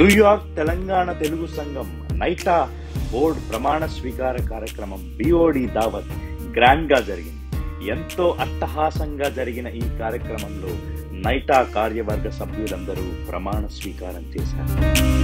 New York Telangana Telugu సంఘం నైటా board ప్రమాణ స్వీకార కార్యక్రమం బిఓడి దావత్ గ్రాండ్ గా జరిగింది ఎంతో అట్టహాసంగా జరిగిన ఈ కార్యక్రమంలో నైటా కార్యవర్గ సభ్యులందరూ ప్రమాణ స్వీకారం చేశారు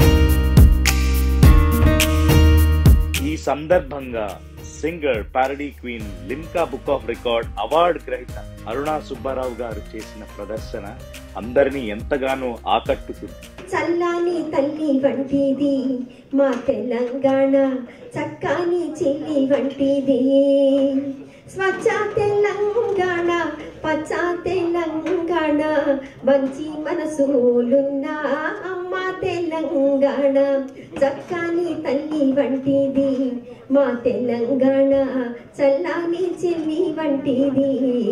ఈ సందర్భంగా singer parody queen Limca book of record award గ్రహీత అరుణా సుబ్బారావు గారు చేసిన ప్రదర్శన అందరినీ ఎంతగానో ఆకట్టుకుంది చల్లాని తల్లి వంటిది మా తెలంగాణ చక్కాని చెల్లి వంటిది స్వచ్ఛ తెలంగాణ పచ్చ తెలంగాణ మంచి మనసులున్న అమ్మ తెలంగాణ చక్కాని తల్లి వంటిది మా తెలంగాణ చల్లాని చెల్లి వంటిది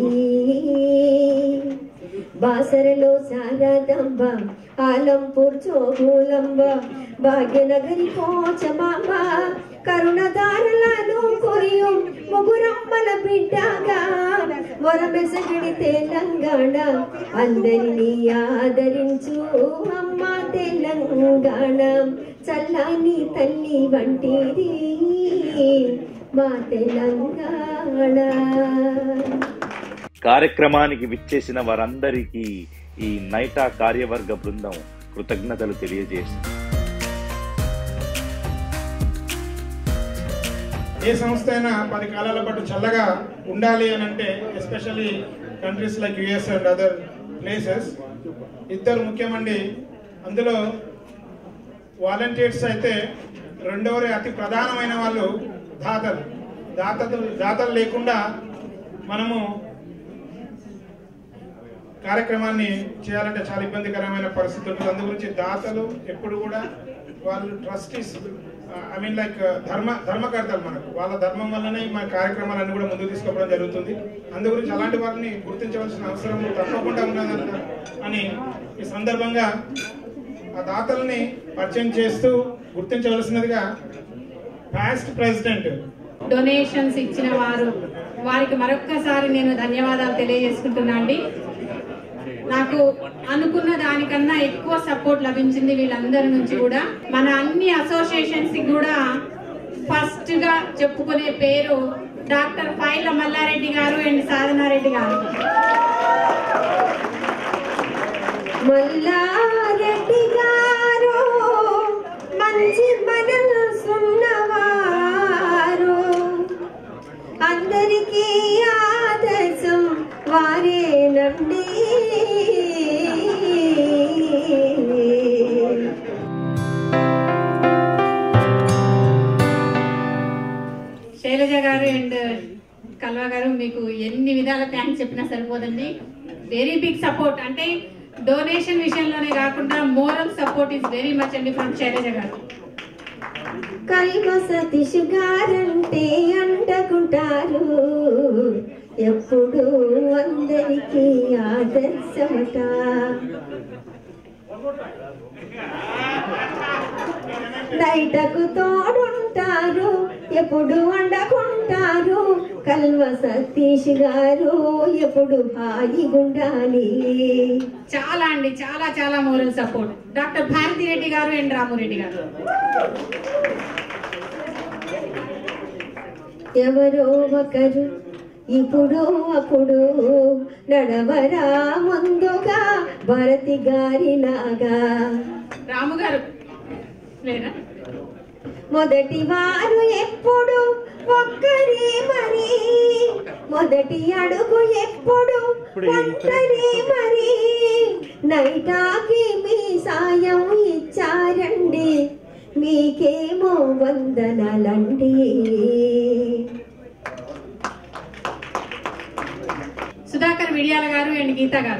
బాసరలో శారదంబ ఆలంపూర్ చోగులంబ భాగ్యనగరి పోచమాంబ కరుణదారులను కొరియు ముగురమ్మల బిడ్డగా వరమెసగిడి తెలంగాణ అందరినీ ఆదరించు అమ్మ తెలంగాణ చల్లని తల్లి వంటిది మా తెలంగాణ కార్యక్రమానికి విచ్చేసిన వారందరికీ ఈ నైటా కార్యవర్గ బృందం కృతజ్ఞతలు తెలియజేసింది ఏ సంస్థ అయినా పది కాలాల పాటు చల్లగా ఉండాలి అని అంటే especially countries like US and other places ఇద్దరు ముఖ్యమండి అందులో వాలంటీర్స్ అయితే రెండవది అతి ప్రధానమైన వాళ్ళు దాతలు దాతలు దాతలు లేకుండా మనము కార్యక్రమాన్ని చేయాలంటే చాలా ఇబ్బందికరమైన పరిస్థితి ఉంటుంది అందు గురించి దాతలు ఎప్పుడు కూడా వాళ్ళు ట్రస్టీస్ ఐ మీన్ లైక్ ధర్మ ధర్మకర్తలు మనకు వాళ్ళ ధర్మం వల్లనే మన కార్యక్రమాలన్నీ కూడా ముందుకు తీసుకోవడం జరుగుతుంది అందు గురించి అలాంటి వారిని గుర్తించవలసిన అవసరం తప్పకుండా ఉన్నదంట అని ఈ సందర్భంగా ఆ దాతల్ని పరిచయం చేస్తూ గుర్తించవలసినదిగా పాస్ట్ ప్రెసిడెంట్ డొనేషన్స్ ఇచ్చిన వారు వారికి మరొక్కసారి నేను ధన్యవాదాలు తెలియజేసుకుంటున్నా అండి నాకు అనుకున్న దానికన్నా ఎక్కువ సపోర్ట్ లభించింది వీళ్ళందరి నుంచి కూడా మన అన్ని అసోసియేషన్స్ కి కూడా ఫస్ట్ గా చెప్పుకునే పేరు డాక్టర్ ఫైల మల్లారెడ్డి గారు అండ్ సాధనారెడ్డి గారు మల్లారెడ్డి గారు మంచి మనసున్నవారు అందరికీ ఆదర్శం వారేనండి శైలజ గారు అండ్ కల్వ గారు మీకు ఎన్ని విధాల థ్యాంక్స్ చెప్పినా సరిపోదండి వెరీ బిగ్ సపోర్ట్ అంటే డొనేషన్ విషయంలోనే కాకుండా moral support is very much అండి ఫ్రమ్ శైలజ గారు కల్వ సతీష్ గారంటే అంటకుంటారు ఎప్పుడు అందరికీ ఆదర్శమట నైటకు తోడుంటారు ఎప్పుడు వండకుంటారు కల్వ సతీష్ గారు ఎప్పుడు హాయిగుండాలి చాలా అండి చాలా చాలా moral support doctor Bharathi Reddy garu and రామురెడ్డి గారు ఎవరో ఒకరు ఇప్పుడు అప్పుడు నడవరా ముందుగా భారతి గారిలాగా రాము గారు లేరా మొదటి వారు ఎప్పుడు ఒక్కరే మరి మొదటి అడుగు ఎప్పుడు ఒంటరి మరి నైటాకి మీ సాయం ఇచ్చారండి మీకేమో వందనాలండి సుధాకర్ విడియాల గారు అండ్ గీత గారు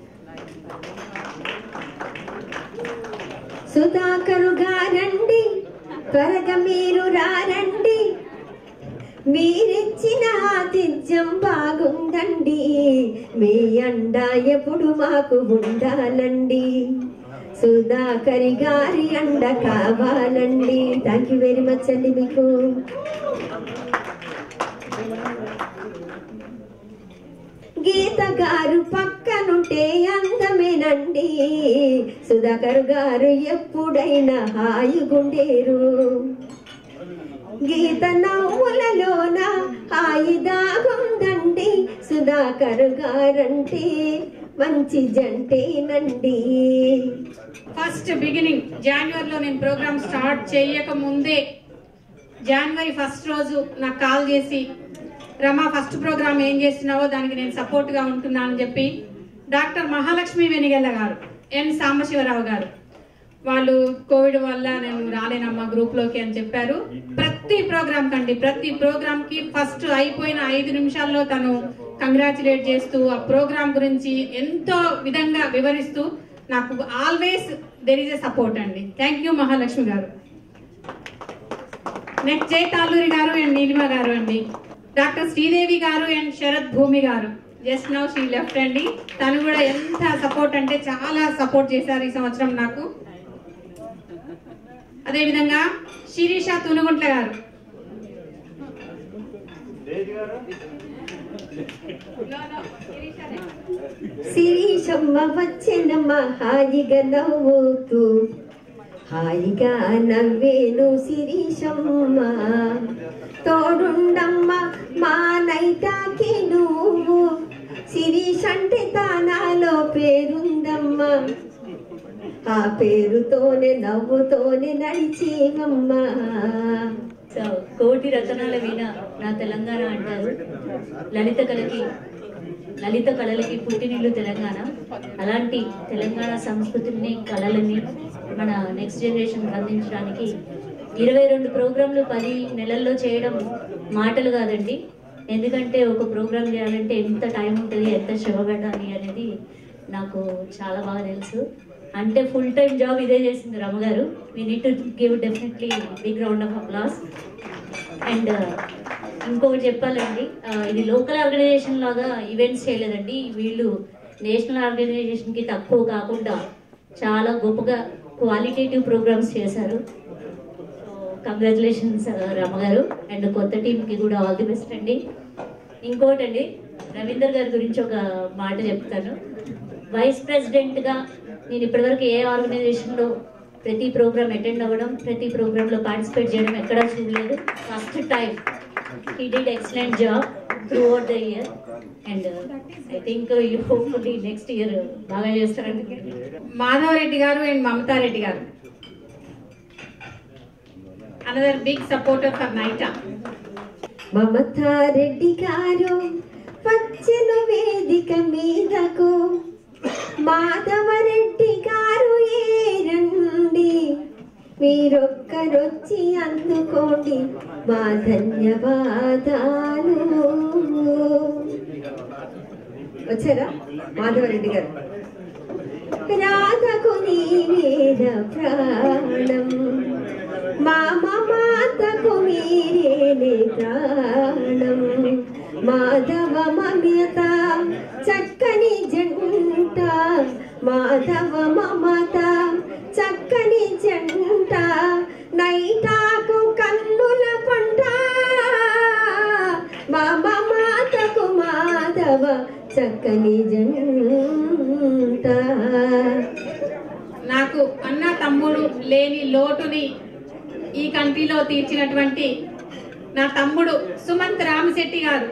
సుధాకరు గారండి త్వరగా మీరు రారండి మీరిచ్చిన ఆతిథ్యం బాగుందండి మీ అండ ఎప్పుడు మాకు ఉండాలండి సుధాకరి గారి అండ కావాలండి థ్యాంక్ యూ వెరీ మచ్ అండి మీకు గీత గారు పక్కనుంటే అందమైన బాగుందండి సుధాకర్ గారు ఎప్పుడైనా హాయిగుండేరు గీత నవ్వులలోన హాయి దాగుందండి సుధాకర్ గారంటే మంచి జంటేనండి ఫస్ట్ బిగినింగ్ జనవరిలో నేను ప్రోగ్రామ్ స్టార్ట్ చేయక ముందే జనవరి ఫస్ట్ రోజు నాకు కాల్ చేసి రమా ఫస్ట్ ప్రోగ్రామ్ ఏం చేస్తున్నావో దానికి నేను సపోర్ట్ గా ఉంటున్నా అని చెప్పి డాక్టర్ మహాలక్ష్మి వెనిగెల్ల గారు ఎన్ సాంబశివరావు గారు వాళ్ళు కోవిడ్ వల్ల నేను రాలేనమ్మా గ్రూప్ లోకి అని చెప్పారు ప్రతి ప్రోగ్రామ్ కండి ప్రతి ప్రోగ్రామ్ కి ఫస్ట్ అయిపోయిన ఐదు నిమిషాల్లో తను కంగ్రాచులేట్ చేస్తూ ఆ ప్రోగ్రామ్ గురించి ఎంతో విధంగా వివరిస్తూ నాకు always there is a support అండి thank you Mahalakshmi garu next జై తాలూరి గారు అండ్ నీలిమ గారు అండి డాక్టర్ శ్రీదేవి గారు అండ్ శరత్ భూమి గారు జస్ట్ నౌ షీ లెఫ్ట్ అండి తను కూడా ఎంత సపోర్ట్ అంటే చాలా సపోర్ట్ చేశారు ఈ సంవత్సరం నాకు అదే విధంగా శిరీష తునుగుంట్ల గారు శిరీషమ్మ వచ్చెనమ్మ హాయిగా నవ్వుతూ హాయిగా నవ్వేను శిరీషమ్మ తోడుండమ్మ మా నైటాకి నువ్వు శిరీష్ అంటే తానాలో పేరుందమ్మా ఆ పేరుతోనే నవ్వుతోనే నడిచేవమ్మా సో కోటి రతనాల వీణ నా తెలంగాణ అంటారు లలిత కళకి లలిత కళలకి పుట్టినిల్లు తెలంగాణ అలాంటి తెలంగాణ సంస్కృతిని కళలని మన నెక్స్ట్ జనరేషన్ అందించడానికి ఇరవై రెండు ప్రోగ్రాంలు పది నెలల్లో చేయడం మాటలు కాదండి ఎందుకంటే ఒక ప్రోగ్రామ్ చేయాలంటే ఎంత టైం ఉంటుంది ఎంత శ్రమ పెట్టాలి అనేది నాకు చాలా బాగా తెలుసు అంటే ఫుల్ టైం జాబ్ ఇదే చేసింది Rama garu we need to give definitely big round of applause and ఇంకొకటి చెప్పాలండి ఆ, ఇది లోకల్ ఆర్గనైజేషన్ లాగా ఈవెంట్స్ చేయలేదండి వీళ్ళు నేషనల్ ఆర్గనైజేషన్కి తక్కువ కాకుండా చాలా గొప్పగా క్వాలిటేటివ్ ప్రోగ్రామ్స్ చేశారు కంగ్రాచులేషన్స్ రమగారు అండ్ కొత్త టీంకి కూడా ఆల్ ది బెస్ట్ అండి ఇంకోటి అండి రవీందర్ గారి గురించి ఒక మాట చెప్తాను వైస్ ప్రెసిడెంట్గా నేను ఇప్పటివరకు ఏ ఆర్గనైజేషన్లో ప్రతి ప్రోగ్రామ్ అటెండ్ అవ్వడం ప్రతి ప్రోగ్రాంలో పార్టిసిపేట్ చేయడం ఎక్కడా చూడలేదు first time he did excellent job throughout the year and I think hopefully next year బాగా చేస్తారని Madhava Reddy garu and Mamatha Reddy garu another big supporter for NITA Mamatha Reddy garu వచ్చెను వేదిక మీదకు మాధవరెడ్డి గారు ఏరండి మీరొక్కరొచ్చి అందుకోండి మా ధన్యవాదాలు వచ్చారా మాధవరెడ్డి గారు రాధకు నీవేద ప్రాణం మామ మాతకు మీరేనే ప్రాణం మాధవ మమత చక్కని జంట మాధవ మమత చక్కని జంట నైటాకు కన్నుల పంట మామ మాతకు మాధవ చక్కని జంట నాకు అన్న తమ్ముడు లేని లోటుని ఈ కంట్రీలో తీర్చినటువంటి నా తమ్ముడు సుమంత్ రామశెట్టి గారు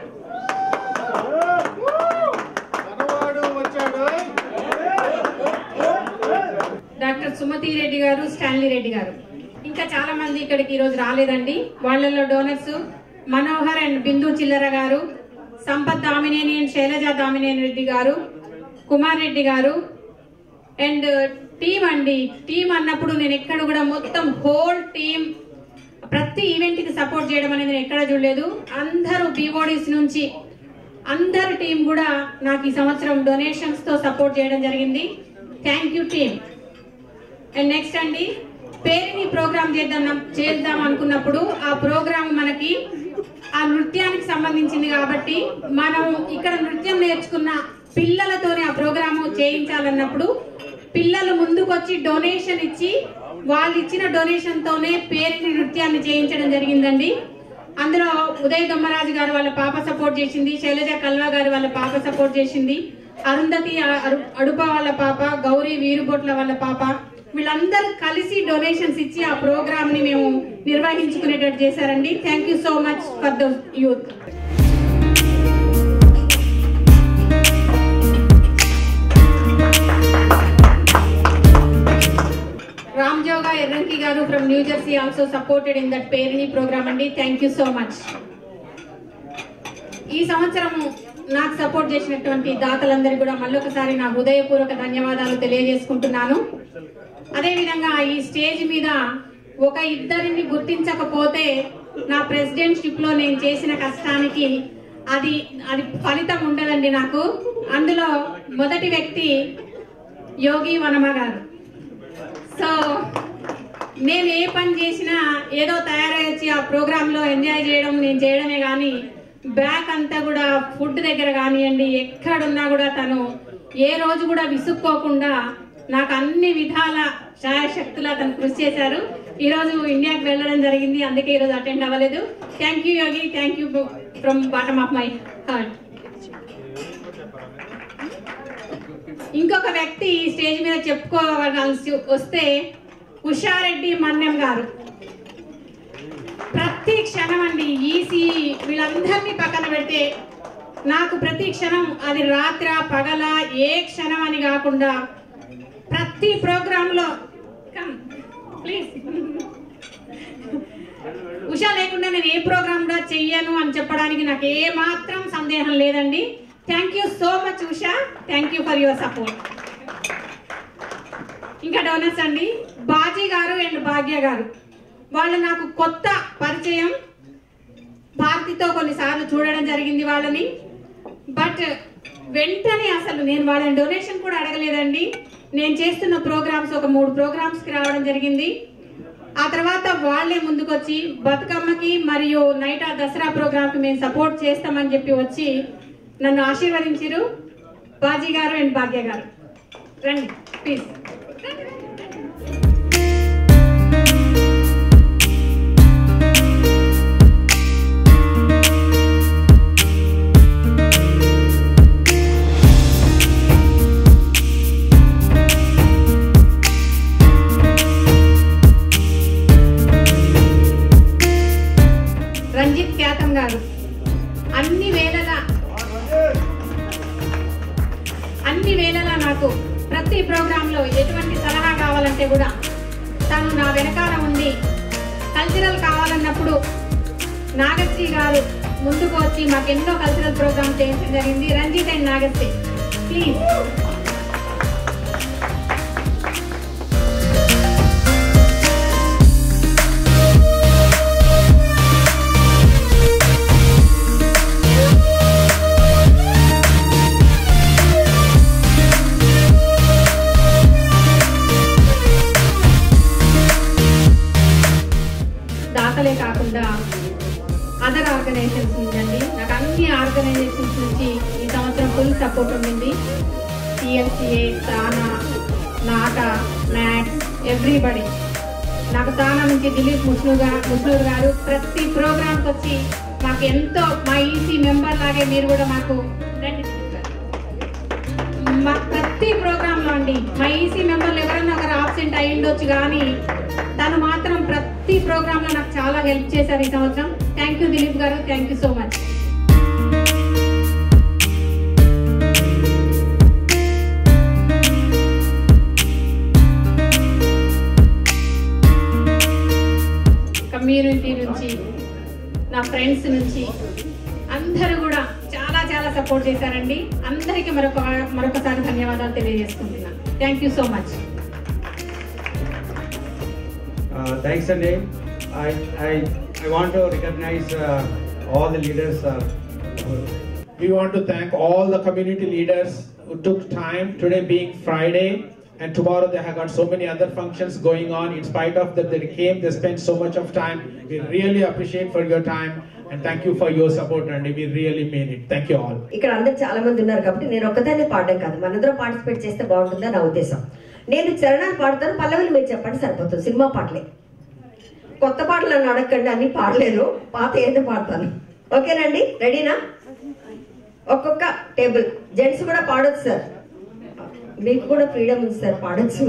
డాక్టర్ సుమతి రెడ్డి గారు స్టాన్లీ రెడ్డి గారు ఇంకా చాలా మంది ఇక్కడికి ఈరోజు రాలేదండి వాళ్ళలో donors Manohar and Bindu Chillara garu Sampath Damineni and Shailaja Damineni Reddy garu Kumar Reddy garu and team అండి టీం అన్నప్పుడు నేను ఎక్కడ కూడా మొత్తం హోల్ టీం ప్రతి ఈవెంట్ కి సపోర్ట్ చేయడం అనేది నేను ఎక్కడ చూడలేదు అందరూ బీఓడీస్ నుంచి అందరు టీం కూడా నాకు ఈ సంవత్సరం డొనేషన్స్ తో సపోర్ట్ చేయడం జరిగింది thank you team and next అండి పేరుని ప్రోగ్రామ్ చేద్దాం చేద్దాం అనుకున్నప్పుడు ఆ ప్రోగ్రామ్ మనకి ఆ నృత్యానికి సంబంధించింది కాబట్టి మనం ఇక్కడ నృత్యం నేర్చుకున్న పిల్లలతోనే ఆ ప్రోగ్రామ్ చేయించాలన్నప్పుడు పిల్లలు ముందుకొచ్చి డొనేషన్ ఇచ్చి వాళ్ళు ఇచ్చిన డొనేషన్ తోనే పేరుని నృత్యాన్ని చేయించడం జరిగిందండి అందులో ఉదయ్ దొమ్మరాజు గారు వాళ్ళ పాప సపోర్ట్ చేసింది శైలజ కల్వా గారు వాళ్ళ పాప సపోర్ట్ చేసింది అరుంధతి అరు- అడుప వాళ్ళ పాప గౌరీ వీరుబొట్ల వాళ్ళ పాప వీళ్ళందరూ కలిసి డొనేషన్స్ ఇచ్చి ఆ ప్రోగ్రామ్ ని మేము నిర్వహించుకునేటట్టు చేశారండి thank you so much for the youth Ram Joga Erramki garu from New Jersey also supported in that పేరిని ప్రోగ్రామ్ అండి థ్యాంక్ యూ సో మచ్ ఈ సంవత్సరం నాకు సపోర్ట్ చేసినటువంటి దాతలందరికీ కూడా మళ్ళొకసారి నా హృదయపూర్వక ధన్యవాదాలు తెలియజేసుకుంటున్నాను అదేవిధంగా ఈ స్టేజ్ మీద ఒక ఇద్దరిని గుర్తించకపోతే నా ప్రెసిడెంట్షిప్ లో నేను చేసిన కష్టానికి అది అది ఫలితం ఉండదండి నాకు అందులో మొదటి వ్యక్తి యోగి వనమ గారు సో నేను ఏ పని చేసినా ఏదో తయారై వచ్చి ఆ ప్రోగ్రామ్ లో ఎంజాయ్ చేయడం నేను చేయడమే కానీ బ్యాక్ అంతా కూడా ఫుడ్ దగ్గర కానివ్వండి ఎక్కడున్నా కూడా తను ఏ రోజు కూడా విసుక్కోకుండా నాకు అన్ని విధాల శాయశక్తుల తను కృషి చేశారు ఈ రోజు ఇండియాకి వెళ్ళడం జరిగింది అందుకే ఈ రోజు అటెండ్ అవ్వలేదు thank you Yogi thank you from bottom of my heart ఇంకొక వ్యక్తి ఈ స్టేజ్ మీద చెప్పుకోవాల్సి వస్తే ఉషారెడ్డి మన్యం గారు ప్రతి క్షణం అండి ఈసీ వీళ్ళందరినీ పక్కన పెడితే నాకు ప్రతి క్షణం అది రాత్ర పగల ఏ క్షణం అని కాకుండా ప్రతి ప్రోగ్రామ్ లో ప్లీజ్ ఉషా లేకుండా నేను ఏ ప్రోగ్రామ్ కూడా చెయ్యను అని చెప్పడానికి నాకు ఏ మాత్రం సందేహం లేదండి thank you so much Usha thank you for your support ఇంకా డోనర్స్ అండి బాజీ గారు అండ్ భాగ్య గారు వాళ్ళు నాకు కొత్త పరిచయం భారతితో కొన్నిసార్లు చూడడం జరిగింది వాళ్ళని బట్ వెంటనే అసలు నేను వాళ్ళని డొనేషన్ కూడా అడగలేదండి నేను చేస్తున్న ప్రోగ్రామ్స్ ఒక మూడు ప్రోగ్రామ్స్ కి రావడం జరిగింది ఆ తర్వాత వాళ్ళే ముందుకొచ్చి బతుకమ్మకి మరియు నైట్ ఆ దసరా ప్రోగ్రామ్ కి మేము సపోర్ట్ చేస్తామని చెప్పి వచ్చి నన్ను ఆశీర్వదించారు బాజీ గారు అండ్ భాగ్య గారు రండి ప్లీజ్ రంజిత్ ఖ్యాతం గారు అన్ని వేళలా అన్ని వేళలా నాకు ప్రతి ప్రోగ్రామ్ లో ఎటువంటి సలహా కావాలంటే కూడా తను నా వెనకాల ఉండి కల్చరల్ కావాలన్నప్పుడు నాగశ్రీ గారు ముందుకు వచ్చి మాకు ఎన్నో కల్చరల్ ప్రోగ్రామ్ చేయించడం జరిగింది రంజిత్ అండ్ నాగశ్రీ ప్లీజ్ దాతలే కాకుండా అదర్ ఆర్గనైజేషన్స్ ఉందండి నాకు అన్ని ఆర్గనైజేషన్స్ నుంచి ఈ సంవత్సరం ఫుల్ సపోర్ట్ ఉండింది సిఎల్సిఏ తానా నాటా మ్యాట్ ఎవ్రీబడి నాకు తానా నుంచి దిలీప్ ముస్నూర్ ముస్నూర్ గారు ప్రతి ప్రోగ్రామ్కి వచ్చి మాకు ఎంతో మా ఈసీ మెంబర్ లాగే మీరు కూడా మాకు రండి దిలీప్ గారు. మా ప్రతి ప్రోగ్రామ్ లో అండి మా ఈసీ మెంబర్లు ఎవరైనా ఒకరు ఆబ్సెంట్ అయి ఉండొచ్చు కానీ తను మాత్రం ప్రతి ప్రోగ్రామ్ లో నాకు చాలా హెల్ప్ చేశారు ఈ సంవత్సరం thank you Dilip garu thank you so much community నుంచి నా ఫ్రెండ్స్ నుంచి అందరూ కూడా చాలా చాలా సపోర్ట్ చేశారండి అందరికీ మరొక మరొకసారి ధన్యవాదాలు తెలియజేసుకుంటున్నాను thank you so much Uh, thanks, Sanjay. I, I, I want to recognize uh, all the leaders. Uh, We want to thank all the community leaders who took time today being Friday and tomorrow they have got so many other functions going on. In spite of that they came, they spent so much of time. We really appreciate for your time and thank you for your support and we really mean it. Thank you all. ఇక్కడ అందరు చాలా మంది ఉన్నారు కాబట్టి నేను ఒక్కదాన్ని పాడడం కాదు మనందరం పార్టిసిపేట్ చేస్తే బాగుంటుందని నా ఉద్దేశం నేను చరణాలు పాడతాను పల్లవులు మీరు చెప్పండి సరిపోతుంది సినిమా పాటలే కొత్త పాటలు నన్ను అడగండి అన్ని పాడలేను పాత ఏదో పాడతాను ఓకేనండి రెడీనా ఒక్కొక్క టేబుల్ జెంట్స్ కూడా పాడొచ్చు సార్ మీకు కూడా ఫ్రీడమ్ ఉంది సార్ పాడొచ్చు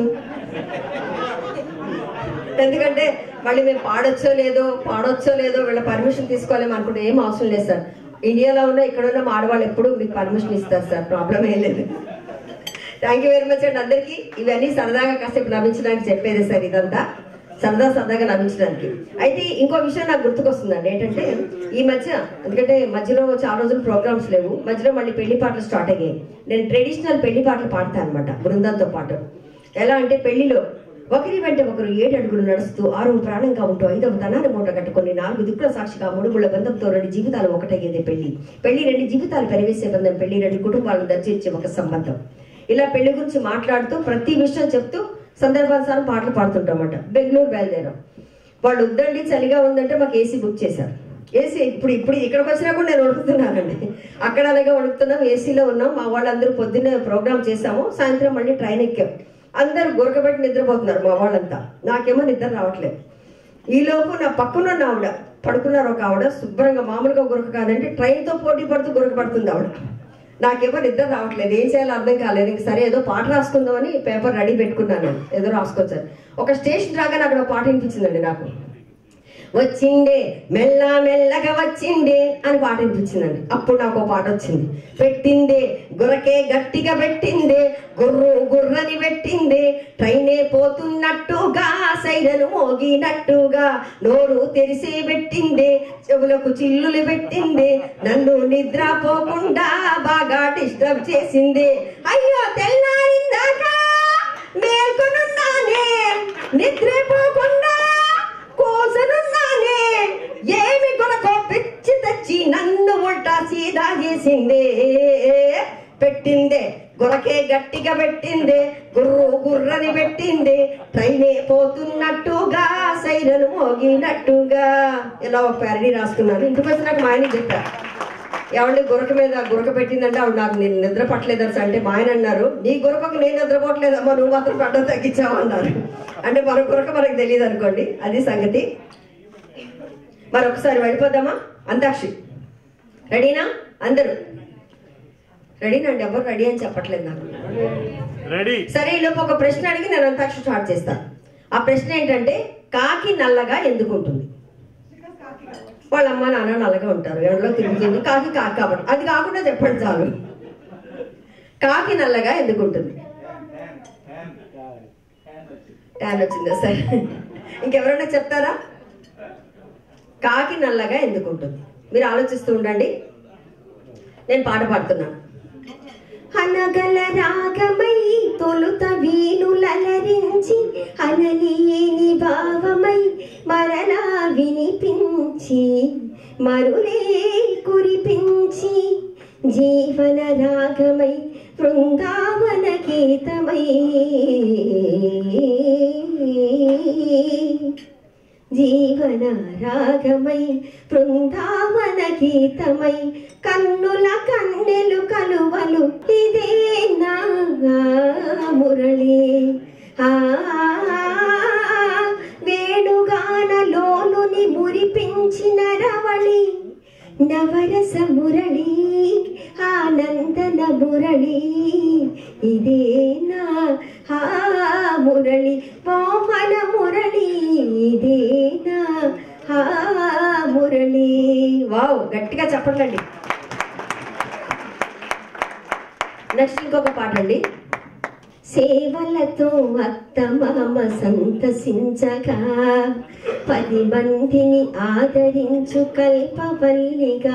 ఎందుకంటే మళ్ళీ మేము పాడొచ్చో లేదో పాడొచ్చో లేదో వీళ్ళ పర్మిషన్ తీసుకోలేము అనుకుంటే ఏం అవసరం లేదు సార్ ఇండియాలో ఉన్న ఇక్కడ ఉన్న మా ఆడవాళ్ళు ఎప్పుడు మీకు పర్మిషన్ ఇస్తారు సార్ ప్రాబ్లం ఏం లేదు థ్యాంక్ యూ వెరీ మచ్ అండి అందరికీ ఇవన్నీ సరదాగా కాసేపు నవ్వించడానికి చెప్పేది సార్ ఇదంతా సరదా సరదాగా నవ్వించడానికి అయితే ఇంకో విషయం నాకు గుర్తుకొస్తుందండి ఏంటంటే ఈ మధ్య ఎందుకంటే మధ్యలో చాలా రోజులు ప్రోగ్రామ్స్ లేవు మధ్యలో మళ్ళీ పెళ్లి పాటలు స్టార్ట్ అయ్యాయి నేను ట్రెడిషనల్ పెళ్లి పాటలు పాడతాను అనమాట బృందంతో పాటు ఎలా అంటే పెళ్లిలో ఒకరి వెంట ఒకరు ఏడు అడుగులు నడుస్తూ ఆరు ప్రాణంగా ఉంటూ ఐదవ తనాన్ని మూట కట్టుకుని నాలుగు దిక్కుల సాక్షిగా మూడుగుల బంధంతో రెండు జీవితాలు ఒకటయ్యేదే పెళ్లి పెళ్లి రెండు జీవితాలు పెరివేసే బంధం పెళ్లి రెండు కుటుంబాలను దర్శించే ఒక సంబంధం ఇలా పెళ్లి గురించి మాట్లాడుతూ ప్రతి విషయం చెప్తూ సందర్భానుసారం పాటలు పాడుతుంటామట బెంగళూరు బయలుదేరాం వాళ్ళు వద్దండి చలిగా ఉందంటే మాకు ఏసీ బుక్ చేశారు ఏసీ ఇప్పుడు ఇప్పుడు ఇక్కడికి వచ్చినా కూడా నేను వణుకుతున్నానండి అక్కడ అలాగే వణుకుతున్నాం ఏసీలో ఉన్నాం మా వాళ్ళందరూ పొద్దున్నే ప్రోగ్రామ్ చేసాము సాయంత్రం మళ్ళీ ట్రైన్ ఎక్కాం అందరూ గురకబెట్టి నిద్రపోతున్నారు మా వాళ్ళంతా నాకేమో నిద్ర రావట్లేదు ఈలోపు నా పక్కన ఉన్న ఆవిడ పడుకున్నారు ఒక ఆవిడ శుభ్రంగా మామూలుగా గురక కాదండి ట్రైన్తో పోటీ పడుతూ గురక పడుతుంది ఆవిడ నాకేమో నిద్ర రావట్లేదు ఏం చేయాలో అర్థం కాలేదు ఇంక సరే ఏదో పాట రాసుకుందామని పేపర్ రెడీ పెట్టుకున్నాను ఏదో రాసుకొచ్చాను ఒక స్టేషన్ రాగానే అక్కడ ఒక పాట వినిపించిందండి నాకు వచ్చిండే మెల్ల మెల్లగా వచ్చిండే అని పాట వినిపించిందండి అప్పుడు నాకు ఒక పాట వచ్చింది పెట్టిందే గురకే గట్టిగా పెట్టిందే గుర్రు గుర్రని పెట్టిందే ట్రైనే పోతున్నట్టుగా సైరను మోగినట్టుగా నోరు తెరిసే పెట్టిందే చెవులకు చిల్లులు పెట్టిందే నన్ను నిద్రపోకుండా బాగా డిస్టర్బ్ చేసిందే అయ్యో తెల్లారిందాకా మేల్కొనున్నానే నిద్రపోకుండా కోసనున్నానే ఏమి కొనకో పిచ్చి తెచ్చి నన్ను ఉల్టా సీదా చేసిందే పెట్టిందే గురకే గట్టిగా పెట్టిందే గుర్రు గుర్రని పెట్టిందే ట్రైనే పోతున్నట్టుగా సైరను మోగినట్టుగా ఇలా ఒక ప్యారడీ రాసుకున్నాను ఇంటికి వచ్చి నాకు మా ఆయన చెప్పారు ఏమండి గురక మీద గురక పెట్టిందంటే ఆవిడ నాకు నేను నిద్ర పట్టలేదు అంటే మా ఆయన అన్నారు నీ గురకకు నేను నిద్రపోవట్లేదమ్మా నువ్వు మాత్రం పడ్డం తగ్గించావు అన్నారు అంటే మన గురక మనకు తెలియదు అనుకోండి అది సంగతి మరొకసారి వెళ్ళిపోదామా అంతాక్షి రెడీనా అందరూ రెడీనా అండి ఎవరు రెడీ అని చెప్పట్లేదు నాకు రెడీ సరే ఈలోపు ఒక ప్రశ్న అడిగి నేను అంతాక్షి స్టార్ట్ చేస్తాను ఆ ప్రశ్న ఏంటంటే కాకి నల్లగా ఎందుకు ఉంటుంది వాళ్ళ అమ్మ నాన్న నల్లగా ఉంటారు ఎండలో తిరుగుతుంది కాకి కాకి కాబట్టి అది కాకుండా చెప్పండి చాలు కాకి నల్లగా ఎందుకు ఉంటుంది ట్యాన్ వచ్చిందా సరే ఇంకెవరైనా చెప్తారా కాకి నల్లగా ఎందుకు ఉంటుంది మీరు ఆలోచిస్తూ ఉండండి నేను పాట పాడుతున్నాను అనగల రాగమై తొలుత వీణులలరించి అనలేని భావమై మరలా వినిపించి మరులే కురిపించి జీవన రాగమై బృందావన గీతమై జీవన రాగమై బృందావన గీతమై కన్నుల కన్నెలు కలువలు ఇదే నా మురళి ఆ వేణుగాన లోలుని మురిపించిన రవళి నవరస మురళి ఆనందన మురళి ఇదే నా ఆ మురళి మోహన మురళి ఇదే నా ఆ మురళి వావ్ గట్టిగా చెప్పండి నెక్స్ట్ ఇంకొక పాట అండి సేవలతో అత్తమామ సంతసించగా పది మందిని ఆదరించు కల్పవల్లిగా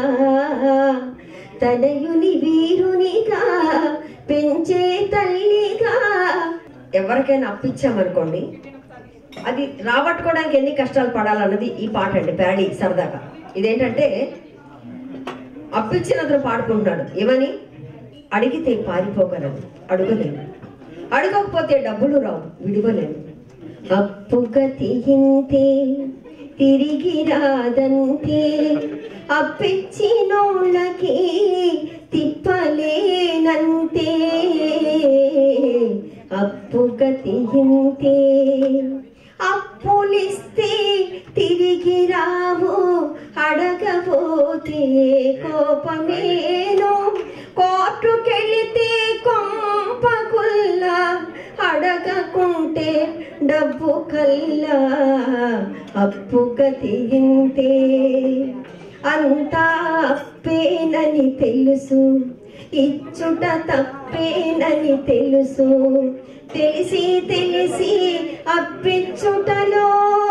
తనయుని వీరునిగా పెంచే తల్లిగా ఎవరికైనా అప్పిచ్చామనుకోండి అది రాబట్టుకోవడానికి ఎన్ని కష్టాలు పడాలన్నది ఈ పాట అండి ప్యాడీ సరదాగా ఇదేంటంటే అప్పిచ్చిన అతను పాడుకుంటున్నాడు ఏమని అడిగితే పారిపోగలదు అడుగలేను అడగకపోతే డబ్బులు రావు విడువలేను అప్పుగతి ఇంతే తిరిగి రాదంతే అప్పిచ్చినోళ్ళకి తిప్పలేనంతే అప్పుగతి ఇంతే అప్పులిస్తే తిరిగి రావు అడగపోతే కోపమేను కోర్టుకెళితే కొంపకుల్లా అడగకుంటే డబ్బు కల్లా అప్పు గతింతే అంతా అప్పేనని తెలుసు ఇచ్చుట తప్పేనని తెలుసు తెలిసి తెలిసి అప్పిచ్చుటలో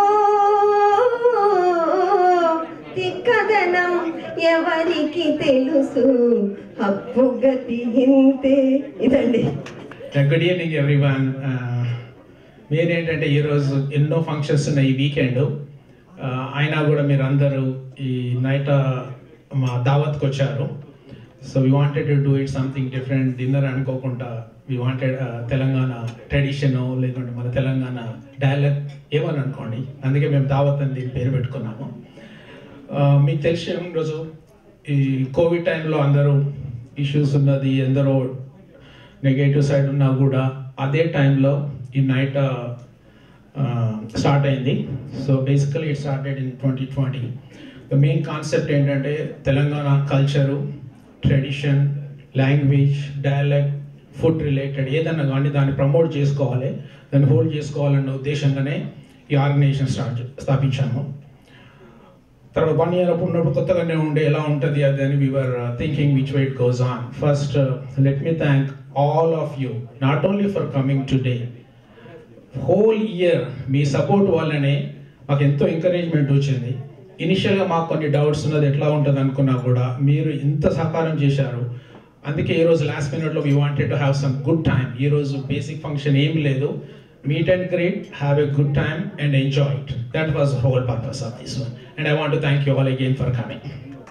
తిక్కదనం ఎవరికి తెలుసు అప్పు గతి ఇంతే ఇదండి గుడ్ ఈవినింగ్ ఎవ్రీవన్ మీరు ఏంటంటే ఈరోజు ఎన్నో ఫంక్షన్స్ ఉన్నాయి ఈ వీకెండ్ అయినా కూడా మీరు అందరూ ఈ నైట్ మా దావత్కి వచ్చారు so we wanted to do it something different dinner అనుకోకుండా వీ వాంటెడ్ తెలంగాణ ట్రెడిషన్ లేకుంటే మన తెలంగాణ డైలెక్ట్ ఏమని అనుకోండి అందుకే మేము దావత్ అని దీని పేరు పెట్టుకున్నాము ఆ, మీకు తెలిసి రోజు ఈ కోవిడ్ టైంలో అందరూ ఇష్యూస్ ఉన్నది ఎందరో నెగటివ్ సైడ్ ఉన్నా కూడా అదే టైంలో ఈ నైట్ స్టార్ట్ అయింది so basically it started in twenty twenty the main concept ఏంటంటే Telangana culture tradition language dialect food related ఏదన్నా కానీ దాన్ని ప్రమోట్ చేసుకోవాలి దాన్ని హోల్డ్ చేసుకోవాలన్న ఉద్దేశంగానే ఈ ఆర్గనైజేషన్ స్టార్ట్ స్థాపించాము తర్వాత వన్ ఇయర్ అప్పుడు ఉన్నప్పుడు కొత్తగానే ఉండే ఎలా ఉంటుంది అది అని we are thinking which white goes on first let me thank all of you not only for coming today whole year మీ సపోర్ట్ వల్లనే మాకు ఎంతో ఎంకరేజ్మెంట్ వచ్చింది ఇనిషియల్గా మాకు కొన్ని డౌట్స్ ఉన్నది ఎట్లా ఉంటుంది అనుకున్నా కూడా మీరు ఇంత సహకారం చేశారు అందుకే ఈరోజు లాస్ట్ మినిట్లో we wanted to have some good time ఈరోజు బేసిక్ ఫంక్షన్ ఏం లేదు meet and great have a good time and enjoy it that was whole purpose of this one and I want to thank you all again for coming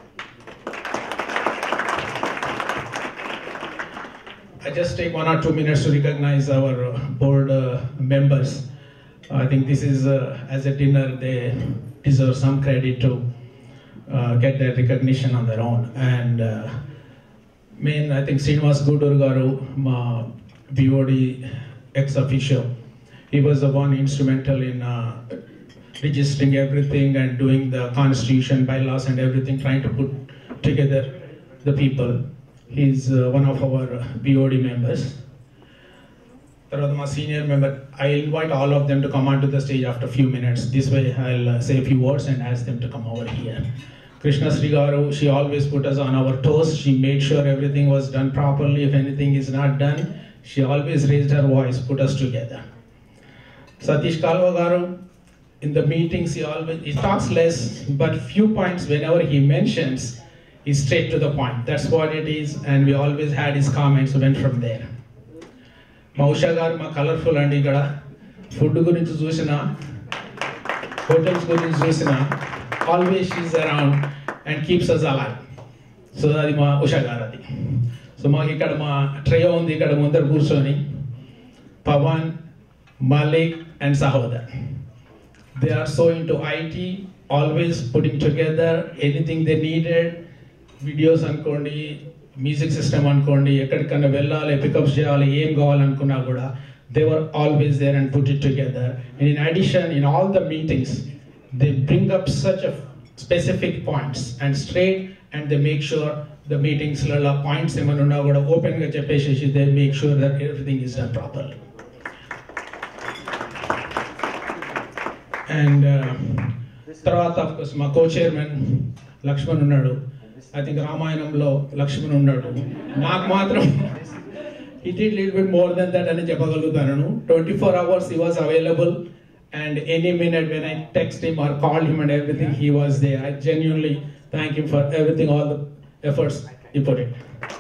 I just take one or two minutes to recognize our uh, board uh, members. I think this is, uh, as a dinner, they deserve some credit to uh, get that recognition on their own. And uh, main, I think Srinivas Gudur Garu, ma BOD ex officio, he was the one instrumental in uh, registering everything and doing the constitution, bylaws, and everything, trying to put together the people. He's uh, one of our BOD members. తర్వాత మా senior member I invite all of them to come on to the stage after few minutes this way I say few words and ask them to come over here Krishnasri garu she always put us on our toes she made sure everything was done properly if anything is not done she always raised her voice put us together Satish Kalwa Garu, in the meetings, he always he talks less, but few points whenever he mentions, he's straight to the point. That's what it is, and we always had his comments went from there. మా ఉషా గారు మా colourful అండి ఇక్కడ food గురించి చూసిన hotels గురించి చూసిన always she's around and keeps us అలా సో అది మా ఉషా గారు అది సో మాకు ఇక్కడ మా ట్రయో ఉంది ఇక్కడ ముందర కూర్చొని Pavan Malik and Sahoda. They are so into IT, always putting together anything they needed. Videos అనుకోండి మ్యూజిక్ సిస్టమ్ అనుకోండి ఎక్కడికన్నా వెళ్ళాలి పికప్స్ చేయాలి ఏం కావాలనుకున్నా కూడా they were always there and put it together and in addition in all the meetings they bring up such specific points and straight and they make sure the మీటింగ్స్లలో points ఏమైనా ఉన్నా కూడా ఓపెన్గా చెప్పేసేసి they make sure that everything is done properly and తర్వాత course మా co chairman Laxman ఉన్నాడు I think రామాయణంలో లక్ష్మణ్ ఉన్నాడు నాకు మాత్రం ఈ did little bit more then that అని చెప్పగలుగుతాను twenty four hours he was available and any minute when I text him or call him and everything he was there I genuinely thank you for everything all the efforts he put it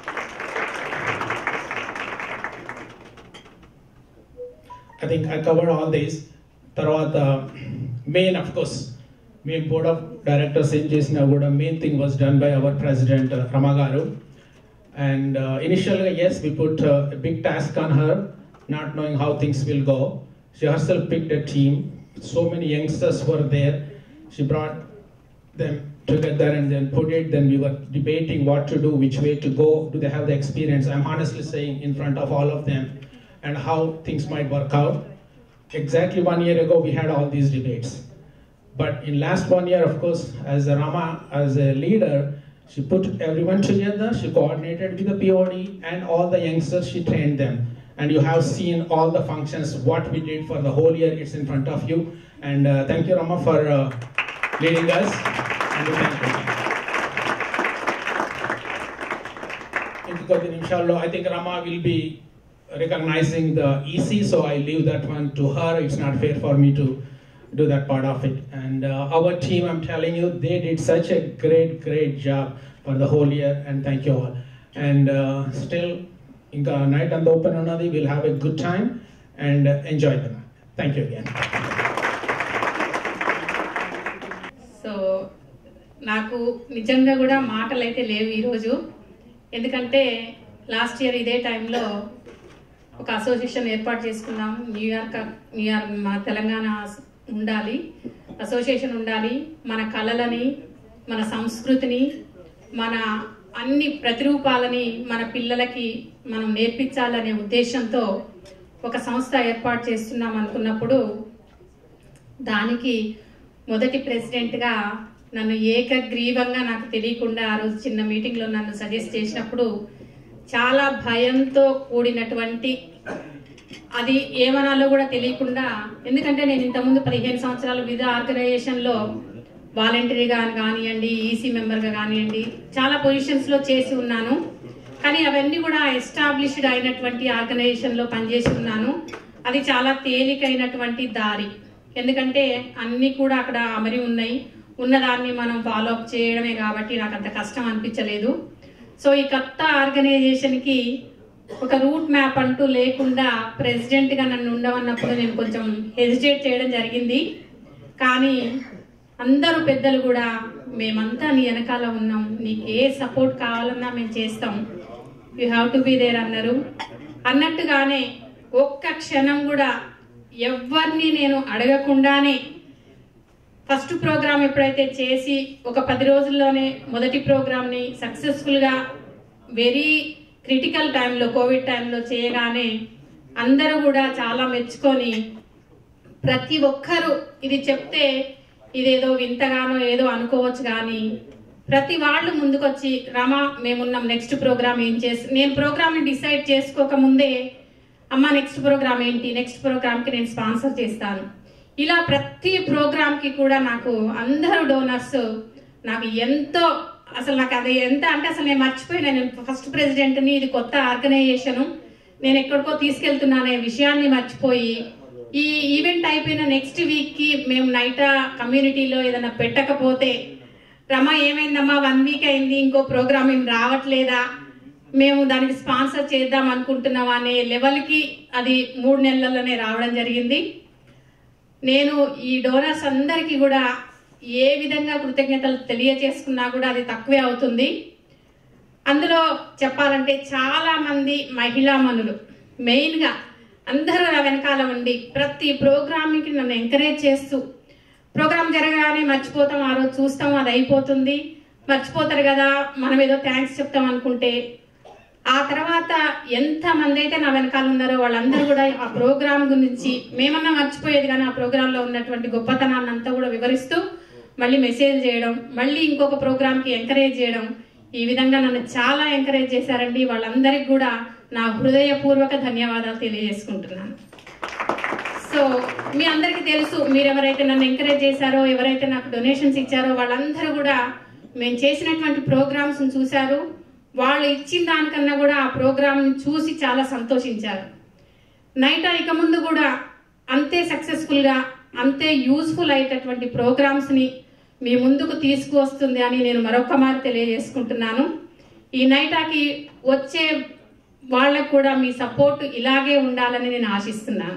I think I covered all these. తర్వాత main of course మేము board of directors ఏం చేసినా కూడా main thing was done by our president Rama గారు and ఇనిషియల్గా as we put big task on her not knowing how things will go she herself pick the team so many youngsters were there she brought them together and then put it then we were debating what to do which way to go do they have the experience i'm honestly saying in front of all of them and how things might work out exactly one year ago we had all these debates but in last one year of course as a rama as a leader She put everyone together, she coordinated with the POD and all the youngsters, she trained them. And you have seen all the functions, what we did for the whole year, it's in front of you. And uh, thank you, Rama, for uh, leading us. And we thank you. ఇంకొద్ది నిమిషాల్లో I think Rama will be recognizing the EC so I leave that one to her it's not fair for me to do that part of it. And uh, our team, I'm telling you, they did such a great, great job for the whole year, and thank you all. And uh, still, ఇంకా night అంతా open ఉన్నది will have a good time and enjoy the thank you again so నాకు నిజంగా కూడా మాటలు అయితే లేవు ఈరోజు ఎందుకంటే లాస్ట్ ఇయర్ ఇదే టైంలో ఒక అసోసియేషన్ ఏర్పాటు చేసుకున్నాం న్యూయార్క్ న్యూయార్క్ మా తెలంగాణ ఉండాలి అసోసియేషన్ ఉండాలి మన కళలని మన సంస్కృతిని మన అన్ని ప్రతిరూపాలని మన పిల్లలకి మనం నేర్పించాలనే ఉద్దేశంతో ఒక సంస్థ ఏర్పాటు చేస్తున్నాం అనుకున్నప్పుడు దానికి మొదటి ప్రెసిడెంట్గా నన్ను ఏకగ్రీవంగా నాకు తెలియకుండా ఆ రోజు చిన్న మీటింగ్లో నన్ను సజెస్ట్ చేసినప్పుడు చాలా భయంతో కూడినటువంటి అది ఏమనాలో కూడా తెలియకుండా ఎందుకంటే నేను ఇంతకుముందు పదిహేను సంవత్సరాలు వివిధ ఆర్గనైజేషన్లో వాలంటరీగా కానివ్వండి ఈసీ మెంబర్గా కానివ్వండి చాలా పొజిషన్స్లో చేసి ఉన్నాను కానీ అవన్నీ కూడా ఎస్టాబ్లిష్డ్ అయినటువంటి ఆర్గనైజేషన్లో పనిచేసి ఉన్నాను అది చాలా తేలికైనటువంటి దారి ఎందుకంటే అన్నీ కూడా అక్కడ అమరి ఉన్నాయి ఉన్నదాన్ని మనం ఫాలో అప్ చేయడమే కాబట్టి నాకు అంత కష్టం అనిపించలేదు సో ఈ కొత్త ఆర్గనైజేషన్కి ఒక రూట్ మ్యాప్ అంటూ లేకుండా ప్రెసిడెంట్గా నన్ను ఉండవన్నప్పుడు నేను కొంచెం హెజిటేట్ చేయడం జరిగింది కానీ అందరూ పెద్దలు కూడా మేమంతా నీ వెనకాల ఉన్నాం నీకు ఏ సపోర్ట్ కావాలన్నా మేము చేస్తాం you have to be there అన్నారు అన్నట్టుగానే ఒక్క క్షణం కూడా ఎవరిని నేను అడగకుండానే ఫస్ట్ ప్రోగ్రామ్ ఎప్పుడైతే చేసి ఒక పది రోజుల్లోనే మొదటి ప్రోగ్రామ్ని సక్సెస్ఫుల్గా వెరీ క్రిటికల్ టైంలో కోవిడ్ టైంలో చేయగానే అందరూ కూడా చాలా మెచ్చుకొని ప్రతి ఒక్కరూ ఇది చెప్తే ఇదేదో వింతగానో ఏదో అనుకోవచ్చు కానీ ప్రతి వాళ్ళు ముందుకొచ్చి రమా మేమున్నాం నెక్స్ట్ ప్రోగ్రామ్ ఏం చేసి నేను ప్రోగ్రామ్ని డిసైడ్ చేసుకోక ముందే అమ్మ నెక్స్ట్ ప్రోగ్రామ్ ఏంటి నెక్స్ట్ ప్రోగ్రామ్కి నేను స్పాన్సర్ చేస్తాను ఇలా ప్రతి ప్రోగ్రామ్కి కూడా నాకు అందరూ డోనర్స్ నాకు ఎంతో అసలు నాకు అది ఎంత అంటే అసలు నేను మర్చిపోయినా నేను ఫస్ట్ ప్రెసిడెంట్ని ఇది కొత్త ఆర్గనైజేషను నేను ఎక్కడికో తీసుకెళ్తున్నానే విషయాన్ని మర్చిపోయి ఈ ఈవెంట్ అయిపోయిన నెక్స్ట్ వీక్కి మేము నైటా కమ్యూనిటీలో ఏదైనా పెట్టకపోతే రమ ఏమైందమ్మా వన్ వీక్ అయింది ఇంకో ప్రోగ్రామ్ ఏం రావట్లేదా మేము దానికి స్పాన్సర్ చేద్దాం అనుకుంటున్నాం అనే లెవెల్కి అది మూడు నెలల్లోనే రావడం జరిగింది నేను ఈ డోనర్స్ అందరికీ కూడా ఏ విధంగా కృతజ్ఞతలు తెలియజేసుకున్నా కూడా అది తక్కువే అవుతుంది అందులో చెప్పాలంటే చాలా మంది మహిళా మనులు మెయిన్గా అందరూ నా వెనకాల ఉండి ప్రతి ప్రోగ్రామ్కి నన్ను ఎంకరేజ్ చేస్తూ ప్రోగ్రామ్ జరగగానే మర్చిపోతాం ఆ రోజు చూస్తాం అది అయిపోతుంది మర్చిపోతారు కదా మనం ఏదో థ్యాంక్స్ చెప్తాం అనుకుంటే ఆ తర్వాత ఎంత మంది అయితే నా వెనకాల ఉన్నారో వాళ్ళందరూ కూడా ఆ ప్రోగ్రామ్ గురించి మేమన్నా మర్చిపోయేది కానీ ఆ ప్రోగ్రాంలో ఉన్నటువంటి గొప్పతనాన్ని అంతా కూడా వివరిస్తూ మళ్ళీ మెసేజ్ చేయడం మళ్ళీ ఇంకొక ప్రోగ్రామ్కి ఎంకరేజ్ చేయడం ఈ విధంగా నన్ను చాలా ఎంకరేజ్ చేశారండి వాళ్ళందరికీ కూడా నా హృదయపూర్వక ధన్యవాదాలు తెలియజేసుకుంటున్నాను సో మీ అందరికీ తెలుసు మీరు ఎవరైతే నన్ను ఎంకరేజ్ చేశారో ఎవరైతే నాకు డొనేషన్స్ ఇచ్చారో వాళ్ళందరూ కూడా మేము చేసినటువంటి ప్రోగ్రామ్స్ చూశారు వాళ్ళు ఇచ్చిన దానికన్నా కూడా ఆ ప్రోగ్రామ్ చూసి చాలా సంతోషించారు నైట్ ఇక ముందు కూడా అంతే సక్సెస్ఫుల్గా అంతే యూస్ఫుల్ అయ్యేటటువంటి ప్రోగ్రామ్స్ని మీ ముందుకు తీసుకువస్తుంది అని నేను మరొక మారి తెలియజేసుకుంటున్నాను ఈ నైటాకి వచ్చే వాళ్ళకు కూడా మీ సపోర్ట్ ఇలాగే ఉండాలని నేను ఆశిస్తున్నాను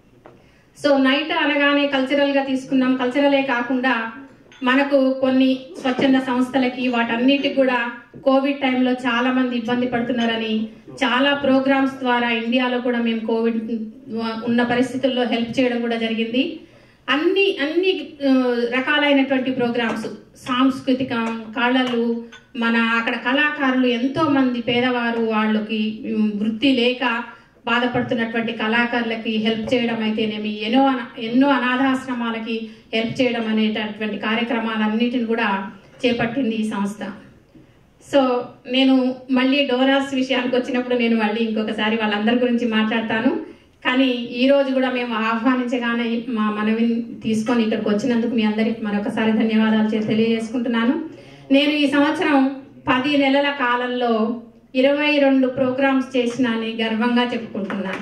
సో నైట్ అనగానే కల్చరల్గా తీసుకున్నాం కల్చరలే కాకుండా మనకు కొన్ని స్వచ్ఛంద సంస్థలకి వాటన్నిటికి కూడా కోవిడ్ టైంలో చాలా మంది ఇబ్బంది పడుతున్నారని చాలా ప్రోగ్రామ్స్ ద్వారా ఇండియాలో కూడా మేము కోవిడ్ ఉన్న పరిస్థితుల్లో హెల్ప్ చేయడం కూడా జరిగింది అన్ని అన్ని ఆ, రకాలైనటువంటి ప్రోగ్రామ్స్ సాంస్కృతికం కళలు మన అక్కడ కళాకారులు ఎంతో మంది పేదవారు వాళ్ళకి ఉమ్, వృత్తి లేక బాధపడుతున్నటువంటి కళాకారులకి హెల్ప్ చేయడం అయితేనేమి ఎన్నో అన- ఎన్నో అనాథాశ్రమాలకి హెల్ప్ చేయడం అనేటటువంటి కార్యక్రమాలన్నిటిని కూడా చేపట్టింది ఈ సంస్థ సో నేను మళ్ళీ డోరాస్ విషయానికి వచ్చినప్పుడు నేను మళ్ళీ ఇంకొకసారి వాళ్ళందరి గురించి మాట్లాడతాను కానీ ఈ రోజు కూడా మేము ఆహ్వానించగానే మా మనవిని తీసుకొని ఇక్కడికి వచ్చినందుకు మీ అందరికి మరొకసారి ధన్యవాదాలు చే- తెలియజేసుకుంటున్నాను నేను ఈ సంవత్సరం పది నెలల కాలంలో ఇరవై రెండు ప్రోగ్రామ్స్ చేసినాని గర్వంగా చెప్పుకుంటున్నాను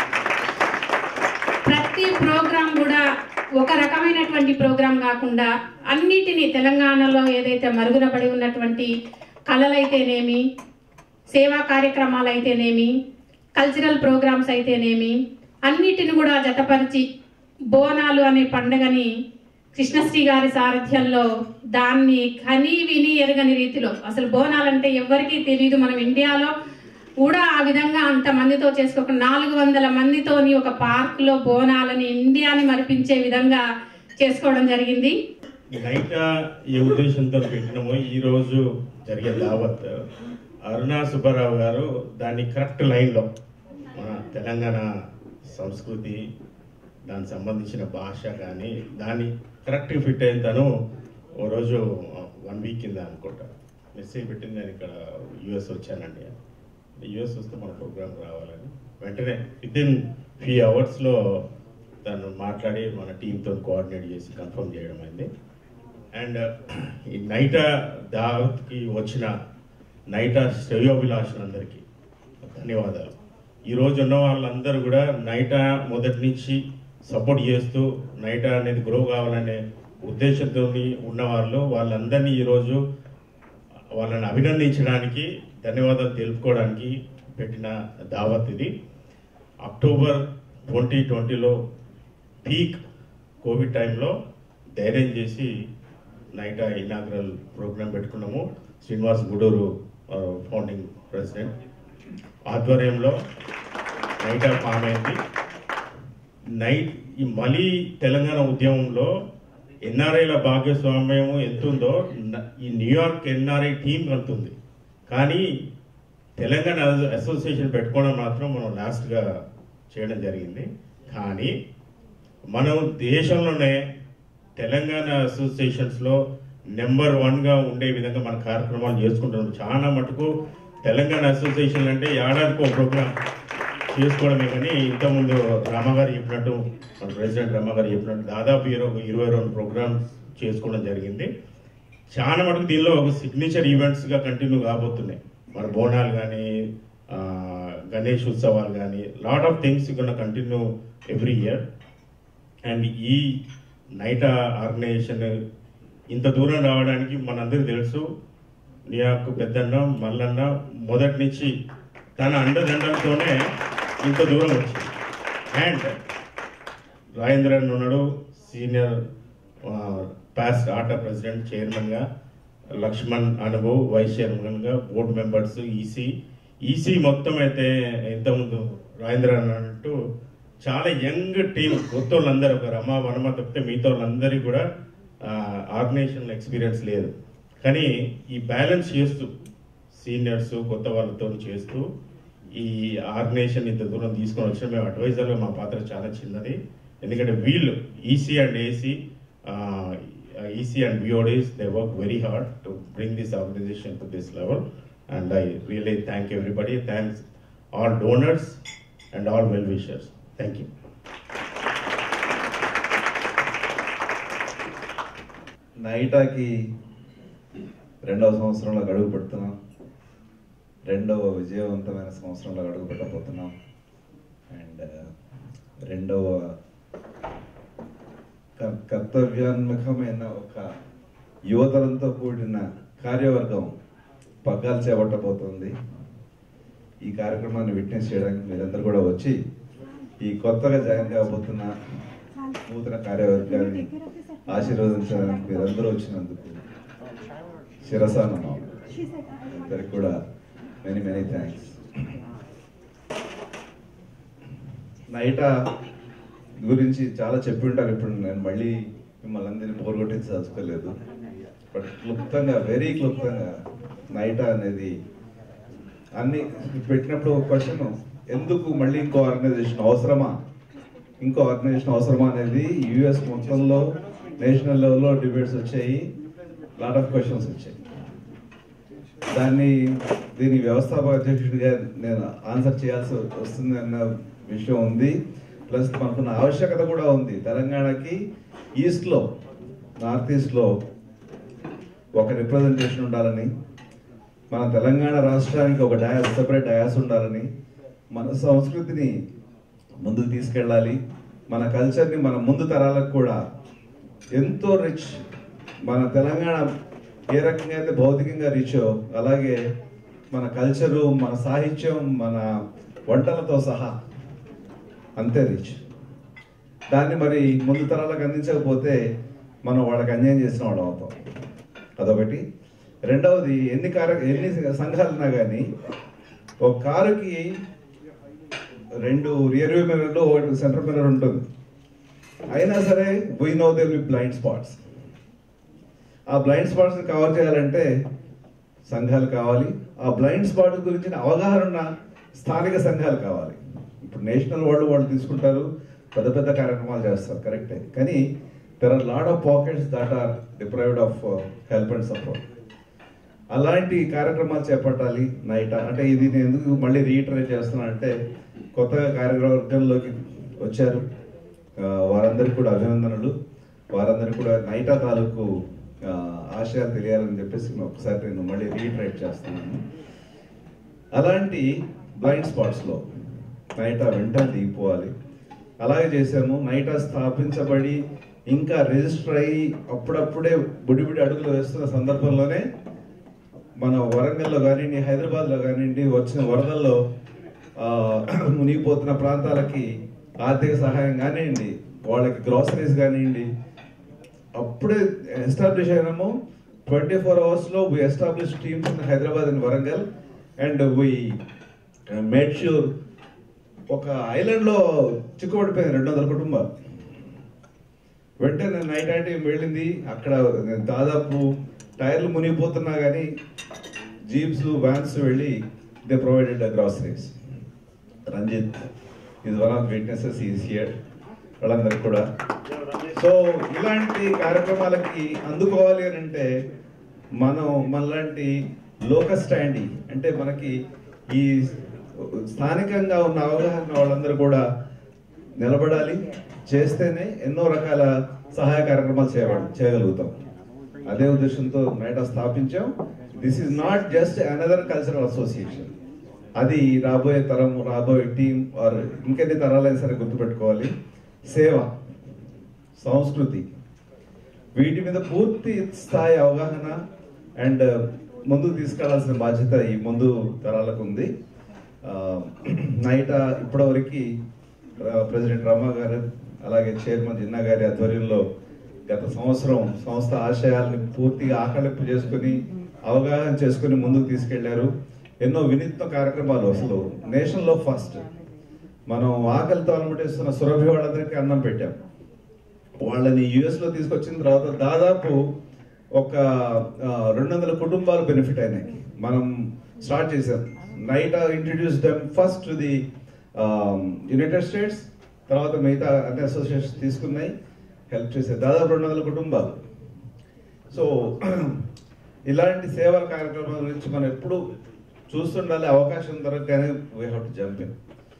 ప్రతి ప్రోగ్రాం కూడా ఒక రకమైనటువంటి ప్రోగ్రాం కాకుండా అన్నిటినీ తెలంగాణలో ఏదైతే మరుగున పడి ఉన్నటువంటి కళలైతేనేమి సేవా కార్యక్రమాలు అయితేనేమి కల్చరల్ ప్రోగ్రామ్స్ అయితేనేమి అన్నిటిని కూడా జతపరిచి బోనాలు అనే పండుగని కృష్ణశ్రీ గారి సారథ్యంలో దాన్ని కని విని ఎరగని రీతిలో అసలు బోనాలంటే ఎవరికీ తెలియదు మనం ఇండియాలో కూడా ఆ విధంగా అంత మందితో చేసుకోక నాలుగు వందల మందితోని ఒక పార్క్ లో బోనాలని ఇండియాని మరిపించే విధంగా చేసుకోవడం జరిగింది నైట్ ఏ ఉద్దేశంతో పెట్టినామో ఈ రోజు జరిగే దావత్ అరుణా సుబ్బారావు గారు దాన్ని కరెక్ట్ లైన్లో మన తెలంగాణ సంస్కృతి దానికి సంబంధించిన భాష కానీ దాన్ని కరెక్ట్ ఫిట్ అయిన తను ఓ రోజు వన్ వీక్ కింద అనుకుంటా మెసేజ్ పెట్టింది నేను ఇక్కడ యుఎస్ వచ్చానండి యుఎస్ వస్తే మన ప్రోగ్రామ్ రావాలని వెంటనే విత్ ఇన్ ఫ్యూ అవర్స్లో తను మాట్లాడి మన టీంతో కోఆర్డినేట్ చేసి కన్ఫర్మ్ చేయడం అయింది అండ్ ఈ నైటా దావత్కి వచ్చిన నైటా శ్రేయోభిలాషులందరికీ ధన్యవాదాలు ఈ రోజు ఉన్న వాళ్ళందరూ కూడా నైటా మొదటి నుంచి సపోర్ట్ చేస్తూ నైటా అనేది గ్రో కావాలనే ఉద్దేశంతో ఉన్న వాళ్ళు వాళ్ళందరినీ ఈరోజు వాళ్ళని అభినందించడానికి ధన్యవాదాలు తెలుపుకోవడానికి పెట్టిన దావత్ ఇది అక్టోబర్ ట్వంటీ ట్వంటీలో పీక్ కోవిడ్ టైంలో ధైర్యం చేసి నైట్ ఇనాగ్రల్ ప్రోగ్రామ్ పెట్టుకున్నాము శ్రీనివాస్ గుడూరు ఆ, ఫౌండింగ్ ప్రెసిడెంట్ ఆధ్వర్యంలో నైట్ ఫామ్ అయింది నైట్ ఈ మళ్ళీ తెలంగాణ ఉద్యమంలో ఎన్ఆర్ఐల భాగస్వామ్యం ఎంత ఉందో న- ఈ న్యూయార్క్ ఎన్ఆర్ఐ టీం అంత ఉంది కానీ తెలంగాణ అసోసియేషన్ పెట్టుకోవడం మాత్రం మనం లాస్ట్గా చేయడం జరిగింది కానీ మనం దేశంలోనే తెలంగాణ అసోసియేషన్స్లో నెంబర్ వన్గా ఉండే విధంగా మన కార్యక్రమాలు చేసుకుంటున్నాం చాలా మటుకు తెలంగాణ అసోసియేషన్ అంటే ఏడాదికి ఒక ప్రోగ్రామ్ చేసుకోవడమే కానీ ఇంతకుముందు రామగారు చెప్పినట్టు మన ప్రెసిడెంట్ రామగారు చెప్పినట్టు దాదాపు ఇరవై ఇరవై రెండు ప్రోగ్రామ్స్ చేసుకోవడం జరిగింది చాలా మటుకు దీనిలో ఒక సిగ్నేచర్ ఈవెంట్స్గా కంటిన్యూ కాబోతున్నాయి మన బోనాలు కానీ గణేష్ ఉత్సవాలు కానీ lot of things gonna continue every year and ఈ నైట్ ఆర్గనైజేషన్ ఇంత దూరం రావడానికి మనందరికీ తెలుసు న్యూయార్క్ పెద్దన్న మల్లన్న మొదటి నుంచి తన అండదండలతోనే ఇంత దూరం వచ్చింది అండ్ రాజేంద్రన్ ఉన్నాడు సీనియర్ పాస్ట్ ఆటా ప్రెసిడెంట్ చైర్మన్గా లక్ష్మణ్ అనుభవ్ వైస్ చైర్మన్గా బోర్డు మెంబర్స్ ఈసీ ఈసీ మొత్తం అయితే ఇంతకుముందు రాజేంద్రన్ అన్నట్టు చాలా యంగ్ టీం కొత్త వాళ్ళందరూ ఒక రమ వనమ తప్పితే మిగతా వాళ్ళందరికీ కూడా ఆర్గనైజేషన్ ఎక్స్పీరియన్స్ లేదు కానీ ఈ బ్యాలెన్స్ చేస్తూ సీనియర్స్ కొత్త వాళ్ళతో చేస్తూ ఈ ఆర్గనైజేషన్ ఇంత దూరం తీసుకొని వచ్చిన మేము అడ్వైజర్గా మా పాత్ర చాలా చిన్నది ఎందుకంటే వీళ్ళు EC and AC EC and BODs they work very hard to bring this organization to this level and I really thank everybody thanks all donors and all well wishers thank you నైటాకి రెండవ సంవత్సరంలో అడుగు పెడుతున్నాం రెండవ విజయవంతమైన సంవత్సరంలో అడుగు పెట్టబోతున్నాం and రెండవ క- కర్తవ్యాన్ముఖమైన ఒక యువతరంతో కూడిన కార్యవర్గం పగ్గాలు చేపట్టబోతుంది ఈ కార్యక్రమాన్ని విట్నెస్ చేయడానికి మీరందరూ కూడా వచ్చి ఈ కొత్తగా జాయిన్ కాబోతున్న నూతన కార్యవర్గాన్ని ఆశీర్వదించడానికి మీరందరూ వచ్చినందుకు శిరసానం అందరికి కూడా మెనీ మెనీ థ్యాంక్స్ నైటా గురించి చాలా చెప్పి ఉంటారు ఇప్పుడు నేను మళ్ళీ మిమ్మల్ని అందరినీ బోర్ కొట్టించదలుచుకోలేదు బట్ క్లుప్తంగా వెరీ క్లుప్తంగా నైటా అనేది అన్ని పెట్టినప్పుడు ఒక క్వశ్చన్ ఎందుకు మళ్ళీ ఇంకో ఆర్గనైజేషన్ అవసరమా ఇంకో ఆర్గనైజేషన్ అవసరమా అనేది యుఎస్ మొత్తంలో నేషనల్ లెవెల్లో డిబేట్స్ వచ్చాయి లాట్ ఆఫ్ క్వశ్చన్స్ వచ్చాయి దాన్ని దీని వ్యవస్థాపక అధ్యక్షుడిగా నేను ఆన్సర్ చేయాల్సి వస్తుంది అన్న విషయం ఉంది ప్లస్ మనకున్న ఆవశ్యకత కూడా ఉంది తెలంగాణకి ఈస్ట్లో నార్త్ ఈస్ట్లో ఒక రిప్రజెంటేషన్ ఉండాలని మన తెలంగాణ రాష్ట్రానికి ఒక డయాస్ సెపరేట్ డయాస్ ఉండాలని మన సంస్కృతిని ముందుకు తీసుకెళ్ళాలి మన కల్చర్ని మన ముందు తరాలకు కూడా ఎంతో రిచ్ మన తెలంగాణ ఏ రకంగా అయితే భౌతికంగా రిచో అలాగే మన కల్చరు మన సాహిత్యం మన వంటలతో సహా అంతే రిచ్ దాన్ని మరి ముందు తరాలకు అందించకపోతే మనం వాళ్ళకి అన్యాయం చేసిన వాళ్ళం అవుతాం అదొకటి రెండవది ఎన్ని కార ఎన్ని సంఘాలున్నా కానీ ఒక కారుకి రెండు రియర్ వ్యూ మిర్రర్లు ఒకటి సెంటర్ మిర్రర్ ఉంటుంది అయినా సరే we know there we blind spots ఆ బ్లైండ్ స్పాట్స్ని కవర్ చేయాలంటే సంఘాలు కావాలి ఆ బ్లైండ్ స్పాట్ గురించిన అవగాహన ఉన్న స్థానిక సంఘాలు కావాలి ఇప్పుడు నేషనల్ వాళ్ళు వాళ్ళు తీసుకుంటారు పెద్ద పెద్ద కార్యక్రమాలు చేస్తారు కరెక్టే కానీ there are lot of pockets that are deprived of help and support అలాంటి కార్యక్రమాలు చేపట్టాలి నైట్ అంటే ఇది నేను ఎందుకు మళ్ళీ రీటరేట్ చేస్తున్నా అంటే కొత్తగా కార్యవర్గంలోకి వచ్చారు ఆ, వారందరికీ కూడా అభినందనలు వారందరికీ కూడా నైటా తాలూకు ఆ, ఆశయాలు తెలియాలని చెప్పేసి నేను ఒకసారి నేను మళ్ళీ రీటరేట్ చేస్తున్నాను అలాంటి బ్లైండ్ స్పాట్స్లో నైటా వెంటనే దిగిపోవాలి అలాగే చేసాము నైటా స్థాపించబడి ఇంకా రిజిస్టర్ అయ్యి అప్పుడప్పుడే బుడిబుడి అడుగులు వేస్తున్న సందర్భంలోనే మన వరంగల్లో కానివ్వండి హైదరాబాద్లో కానివ్వండి వచ్చిన వరదల్లో ఆ, మునిగిపోతున్న ప్రాంతాలకి ఆర్థిక సహాయం కానివ్వండి వాళ్ళకి గ్రాసరీస్ కానివ్వండి అప్పుడే ఎస్టాబ్లిష్ అయినాము ట్వంటీ ఫోర్ అవర్స్లో we establish teams in Hyderabad and Warangal and we made sure ఒక ఐలాండ్లో చిక్కుబడిపోయింది రెండు వందల కుటుంబాలు వెంటనే నైట్ ఆ టీం వెళ్ళింది అక్కడ దాదాపు టైర్లు మునిగిపోతున్నా కానీ జీప్స్ వ్యాన్స్ వెళ్ళి దే ప్రొవైడెడ్ గ్రాసరీస్ రంజిత్ ఇది one of witnesses is here వాళ్ళందరికీ కూడా సో ఇలాంటి కార్యక్రమాలకి అందుకోవాలి అని అంటే మనం మనలాంటి లోక స్టాండీ అంటే మనకి ఈ స్థానికంగా ఉన్న అవగాహన వాళ్ళందరూ కూడా నిలబడాలి చేస్తేనే ఎన్నో రకాల సహాయ కార్యక్రమాలు చేయబడి చేయగలుగుతాం అదే ఉద్దేశంతో నైటా స్థాపించాం this is not just another cultural association అది రాబోయే తరం రాబోయే టీం ఆర్ ఇంకెన్ని తరాలైనా సరే గుర్తుపెట్టుకోవాలి సేవ సంస్కృతి వీటి మీద పూర్తి స్థాయి అవగాహన అండ్ ముందుకు తీసుకెళ్లాల్సిన బాధ్యత ఈ ముందు తరాలకు ఉంది ఆ, నైట ఇప్పటివరకు ప్రెసిడెంట్ రమా గారు అలాగే చైర్మన్ జిన్నా గారి ఆధ్వర్యంలో గత సంవత్సరం సంస్థ ఆశయాల్ని పూర్తిగా ఆకలింపు చేసుకుని అవగాహన చేసుకుని ముందుకు తీసుకెళ్లారు ఎన్నో వినూత్న కార్యక్రమాలు అసలు నేషన్లో ఫస్ట్ మనం ఆకలితో అలమటిస్తున్న సురభి వాళ్ళందరికీ అన్నం పెట్టాం వాళ్ళని యుఎస్ లో తీసుకొచ్చిన తర్వాత దాదాపు ఒక రెండు వందల కుటుంబాలు బెనిఫిట్ అయినాయి మనం స్టార్ట్ చేసాం NITA introduce them first to the United States తర్వాత మిగతా అన్ని అసోసియేషన్స్ తీసుకున్నాయి హెల్ప్ చేసే దాదాపు రెండు వందల కుటుంబాలు సో ఇలాంటి సేవల కార్యక్రమాల గురించి మనం ఎప్పుడు చూస్తుండాలి అవకాశం దొరకగానే we have to jump in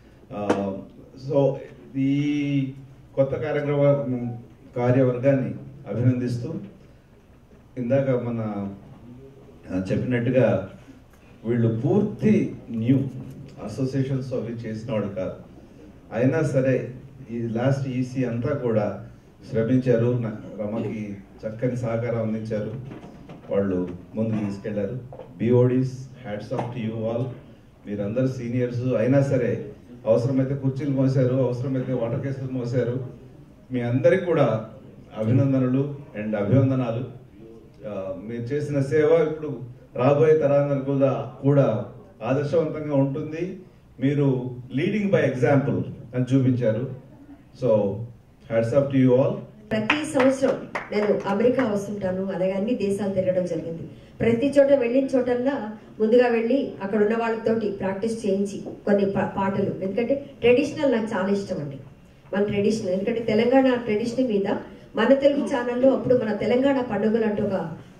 so ఈ కొత్త కార్యక్రమ కార్యవర్గాన్ని అభినందిస్తూ ఇందాక మన ఆ, చెప్పినట్టుగా వీళ్ళు పూర్తి న్యూ అసోసియేషన్స్ అవి చేసిన వాళ్ళు కాదు అయినా సరే ఈ లాస్ట్ ఈసీ అంతా కూడా శ్రమించారు నా- రమకి చక్కని సహకారం అందించారు వాళ్ళు ముందుకు తీసుకెళ్లారు BODs hats off to you all మీరందరూ సీనియర్స్ అయినా సరే అవసరమైతే కుర్చీలు మోసారు అవసరమైతే వాటర్ కేసులు మోసారు మీ అందరికి కూడా అభినందనలు అండ్ అభివందనాలు ఆ, మీరు చేసిన సేవ ఇప్పుడు రాబోయే తరాలకు కూడా కూడా ఆదర్శవంతంగా ఉంటుంది మీరు లీడింగ్ బై ఎగ్జాంపుల్ అని చూపించారు so hats off to you all ప్రతి సంవత్సరం నేను అమెరికా వస్తుంటాను అలాగే అన్ని దేశాలు తిరగడం జరిగింది ప్రతి చోట వెళ్ళిన చోటల్లా ముందుగా వెళ్ళి అక్కడ ఉన్న వాళ్ళతోటి ప్రాక్టీస్ చేయించి కొన్ని పా- పాటలు ఎందుకంటే ట్రెడిషనల్ నాకు చాలా ఇష్టం అండి మన ట్రెడిషనల్ ఎందుకంటే తెలంగాణ ట్రెడిషన్ మీద మన తెలుగు ఛానల్లో అప్పుడు మన తెలంగాణ పండుగలు అంటూ ఒక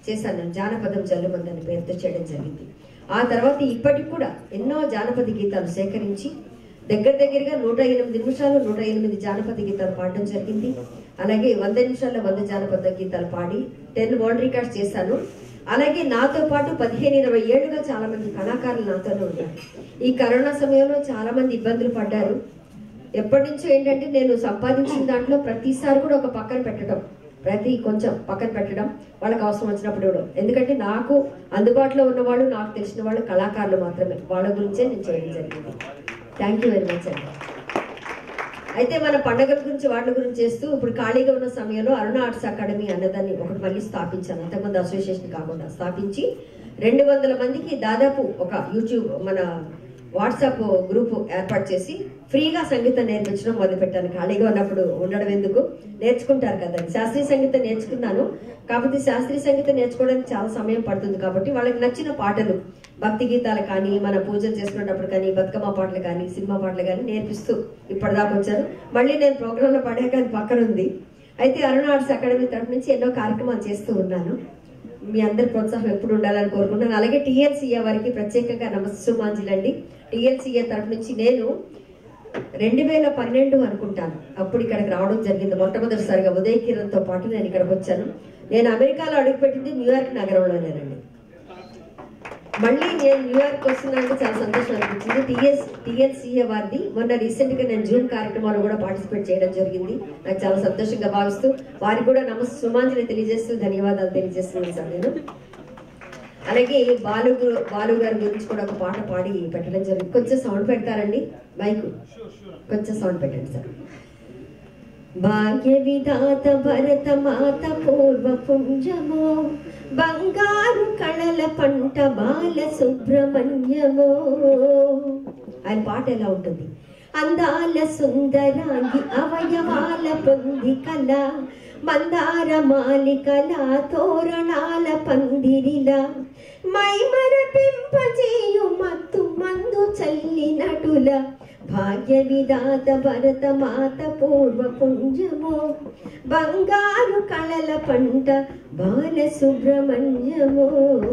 చేశాను నేను జానపదం జల్లుమంది అనే పేరుతో చేయడం జరిగింది ఆ తర్వాత ఇప్పటికి కూడా ఎన్నో జానపద గీతాలు సేకరించి దగ్గర దగ్గరగా నూట ఎనిమిది నిమిషాలు నూట ఎనిమిది జానపద గీతాలు పాడడం జరిగింది అలాగే వంద నిమిషాల్లో వంద జానపద గీతాలు పాడి టెన్ వరల్డ్ రికార్డ్స్ చేశాను అలాగే నాతో పాటు పదిహేను ఇరవై ఏళ్ళుగా చాలా మంది కళాకారులు నాతోనే ఉన్నారు ఈ కరోనా సమయంలో చాలా మంది ఇబ్బందులు పడ్డారు ఎప్పటి నుంచో ఏంటంటే నేను సంపాదించిన దాంట్లో ప్రతిసారి కూడా ఒక పక్కన పెట్టడం ప్రతి కొంచెం పక్కన పెట్టడం వాళ్ళకి అవసరం వచ్చినప్పుడు ఇవ్వడం ఎందుకంటే నాకు అందుబాటులో ఉన్న వాళ్ళు నాకు తెలిసిన వాళ్ళు కళాకారులు మాత్రమే వాళ్ళ గురించే నేను చేయడం జరిగింది థ్యాంక్ యూ వెరీ మచ్ అండి అయితే మన పండగల గురించి వాటి గురించి చేస్తూ ఇప్పుడు ఖాళీగా ఉన్న సమయంలో అరుణ ఆర్ట్స్ అకాడమీ అన్నదాన్ని ఒకటి మళ్ళీ స్థాపించాను అంతకుముందు అసోసియేషన్ కాకుండా స్థాపించి రెండు వందల మందికి దాదాపు ఒక యూట్యూబ్ మన వాట్సాప్ గ్రూప్ ఏర్పాటు చేసి ఫ్రీగా సంగీతం నేర్పించడం మొదలుపెట్టాను ఖాళీగా ఉన్నప్పుడు ఉండడం ఎందుకు నేర్చుకుంటారు కదా శాస్త్రీయ సంగీతం నేర్చుకున్నాను కాకపోతే శాస్త్రీయ సంగీతం నేర్చుకోవడానికి చాలా సమయం పడుతుంది కాబట్టి వాళ్ళకి నచ్చిన పాటలు భక్తి గీతాలు కానీ మన పూజలు చేసుకునేటప్పుడు కానీ బతుకమ్మ పాటలు కానీ సినిమా పాటలు కానీ నేర్పిస్తూ ఇప్పటిదాకా వచ్చాను మళ్ళీ నేను ప్రోగ్రాంలో పడాక అది పక్కన ఉంది అయితే అరుణ ఆర్ట్స్ అకాడమీ తరఫు నుంచి ఎన్నో కార్యక్రమాలు చేస్తూ ఉన్నాను మీ అందరి ప్రోత్సాహం ఎప్పుడు ఉండాలని కోరుకుంటున్నాను అలాగే టీఎల్సీఏ వారికి ప్రత్యేకంగా నమస్సుమాంజలి అండి టీఎల్సీఏ తరఫు నుంచి నేను రెండు వేల పన్నెండు అనుకుంటాను అప్పుడు ఇక్కడికి రావడం జరిగింది మొట్టమొదటిసారిగా ఉదయ్ కిరణ్తో పాటు నేను ఇక్కడికి వచ్చాను నేను అమెరికాలో అడుగుపెట్టింది న్యూయార్క్ నగరంలోనేనండి మళ్ళీ నేను న్యూయార్క్ వస్తున్నానంటే చాలా సంతోషం అనిపించింది టిఎస్ టిఎల్సీఏ వారిది మొన్న రీసెంట్ గా నేను జూన్ కార్యక్రమాలు కూడా పార్టిసిపేట్ చేయడం జరిగింది నాకు చాలా సంతోషంగా భావిస్తూ వారికి కూడా నమస్తే సుమాంజలి తెలియజేస్తూ ధన్యవాదాలు తెలియజేస్తున్నాను సార్ నేను అలాగే బాలు గు- బాలు గారి గురించి కూడా ఒక పాట పాడి పెట్టడం జరిగింది కొంచెం సౌండ్ పెడతారండి మైక్ కొంచెం సౌండ్ పెట్టండి సార్ భాగ్య విధాత భరత మాత పూర్వ పుంజమో బంగారు కళల పంట బాల సుబ్రహ్మణ్యమో ఆయన పాట ఎలా ఉంటుంది అందాల సుందరాంగి అవయవాల పొంది కళ మందార మాలికల తోరణాల పందిరిలా మైమరపింపజేయు మత్తు మందు చల్లినటుల భాగ్య విధాత భరత మాత పూర్వ పుంజమో బంగారు కళల పంట బాల సుబ్రహ్మణ్యమో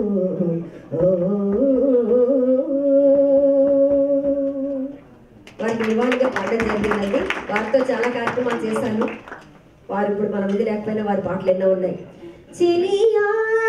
వారికి నివాళిగా పాడడం జరిగిందండి వారితో చాలా కార్యక్రమాలు చేశాను వారు ఇప్పుడు మన ముందు లేకపోయినా వారి పాటలు ఎన్నో ఉన్నాయి చెలియా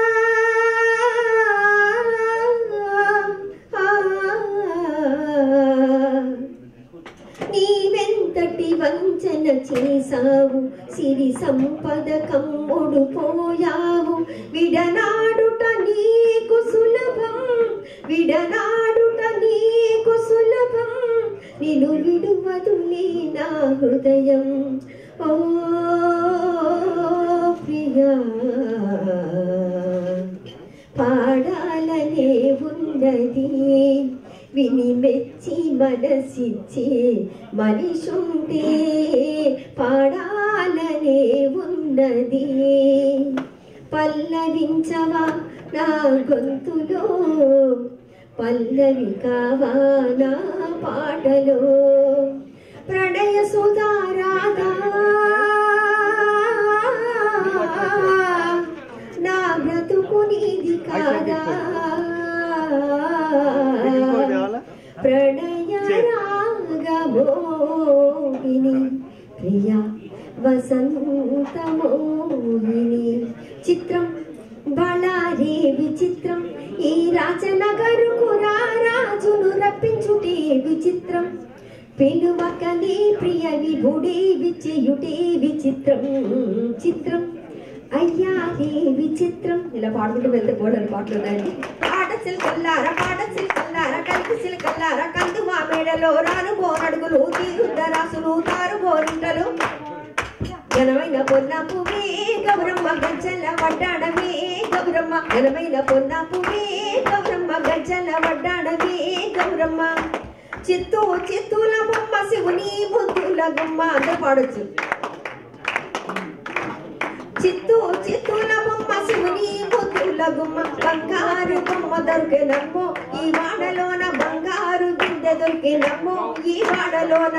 నీవెంతటి వంచన చేసావు సిరి సంపద కమ్ముడు పోయావు విడనాడుట నీకు సులభం విడనాడుట నీకు సులభం నిలు విడువదులే నా హృదయం ఓ ప్రియా పాడాలనే ఉన్నది విని మెచ్చి మనసిచ్చే మనిషుంటే పాడాలనే ఉన్నది పల్లవించవా నా గొంతులో పల్లవి కావా నా పాటలో ప్రణయ సుధారాధా నా బ్రతుకు నీది కాదా ప్రణయ రాగమోహిని ప్రియ వసంతమోహిని చిత్రం బళారే విచిత్రం ఈ రాజనగరుకు రాజును రప్పించుటే విచిత్రం పిలువకనే ప్రియ విభుడే విచేయుటే విచిత్రం చిత్రం అయ్యారే విచిత్రం ఇలా పాడుకుంటూ వెళ్తే బోర్డర్ పాటలు ఉన్నాయండి పాట సిల్కల్లార పాట సిల్కల్లార కలిపి సిల్కల్లార కందువా మేడలో రాను బోనడుగులు తీరుద్ద రాసులు తారు బోరింటలు ఘనమైన పొన్న పువ్వే గౌరమ్మ గజ్జల వడ్డాడమే గౌరమ్మ ఘనమైన పొన్న పువ్వే గౌరమ్మ గజ్జల వడ్డాడమే గౌరమ్మ చిత్తూ చిత్తూల బొమ్మ శివుని ముద్దుల గుమ్మ అందరూ పాడొచ్చు చిత్తూ చిత్తూల బొమ్మ శివుని ముద్దుల గుమ్మ బంగారు బొమ్మ దొరికినమ్మో ఈ వాడలోన బంగారు బిందె దొరికినమ్మో ఈ వాడలోన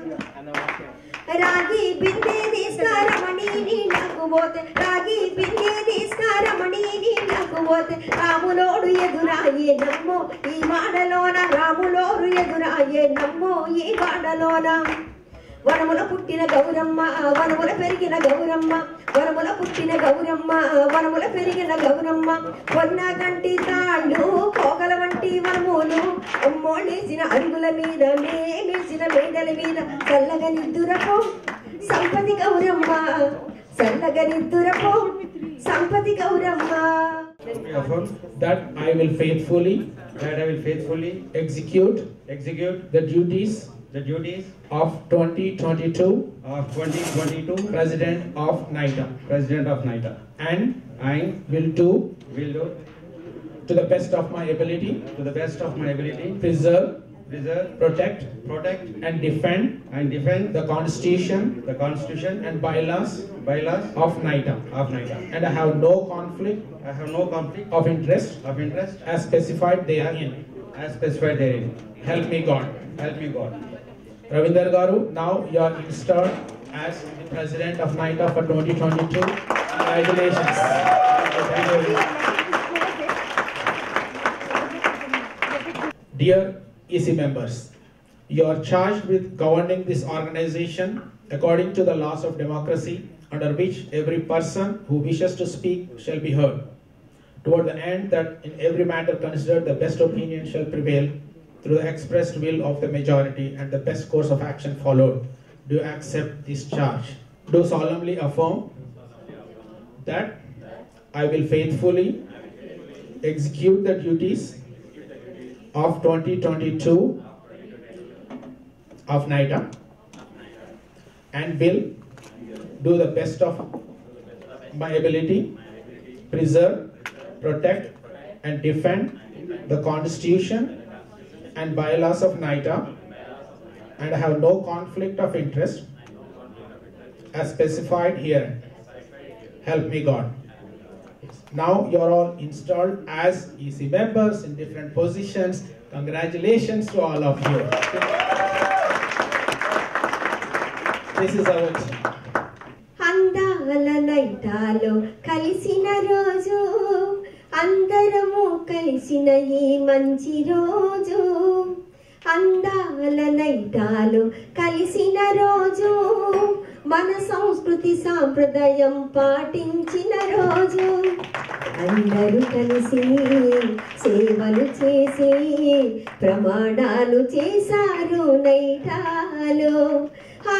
రాగి బిందె తీసుకారమణి నీ నాకు పోతే రాగి బిందె తీసుకారమణి నీ నాకు పోతే రాములోడు ఎదురాయే నమ్మో ఈ వాడలోన రాములోడు ఎదురాయే నమ్మో ఈ వాడలోన వనముల పుట్టిన గౌరమ్మ వనముల పెరిగిన గౌరమ్మ వనముల పుట్టిన గౌరమ్మ వనముల పెరిగిన గౌరమ్మ కొన్న గంటి తాళ్ళు కోగల వంటి వనములు అమ్మోళ్ళేసిన అరుగుల మీద మేమేసిన మేడల మీద చల్లగా నిద్దురపో సంపతి గౌరమ్మ చల్లగా నిద్దురపో సంపతి Gauramma that I will faithfully that I will faithfully execute execute the duties the duties of 2022 of 2022 President of NITA President of NITA and and will do will do to the best of my ability to the best of my ability preserve, preserve, protect, protect and defend and defend the Constitution the Constitution and bylaws bylaws of NITA. of NITA. And I have no conflict I have no conflict of interest of interest as specified therein. as specified therein. Help me God. Help me God. Ravinder Garu, now you are installed as the President of NITA for 2022. Congratulations. Thank you. Dear EC members, you are charged with governing this organization according to the laws of democracy under which every person who wishes to speak shall be heard. Toward the end that in every matter considered the best opinion shall prevail through the expressed will of the majority and the best course of action followed. Do you accept this charge? Do solemnly affirm that I will faithfully execute the duties of 2022 of NITA and will do the best of my ability, preserve, protect, and defend the Constitution and bylaws of NITA and have no conflict of interest as specified here. Help me God. Now you are all installed as EC members in different positions. Congratulations to all of you. This is our team. అందాల నైటాలో కలిసిన రోజు అందరము కలిసిన ఈ మంచి రోజు అందాల నైటాలో కలిసిన రోజు మన సంస్కృతి సాంప్రదాయం పాటించిన రోజు అందరూ కలిసి సేవలు చేసి ప్రమాణాలు చేశారు నైటాలో ఆ,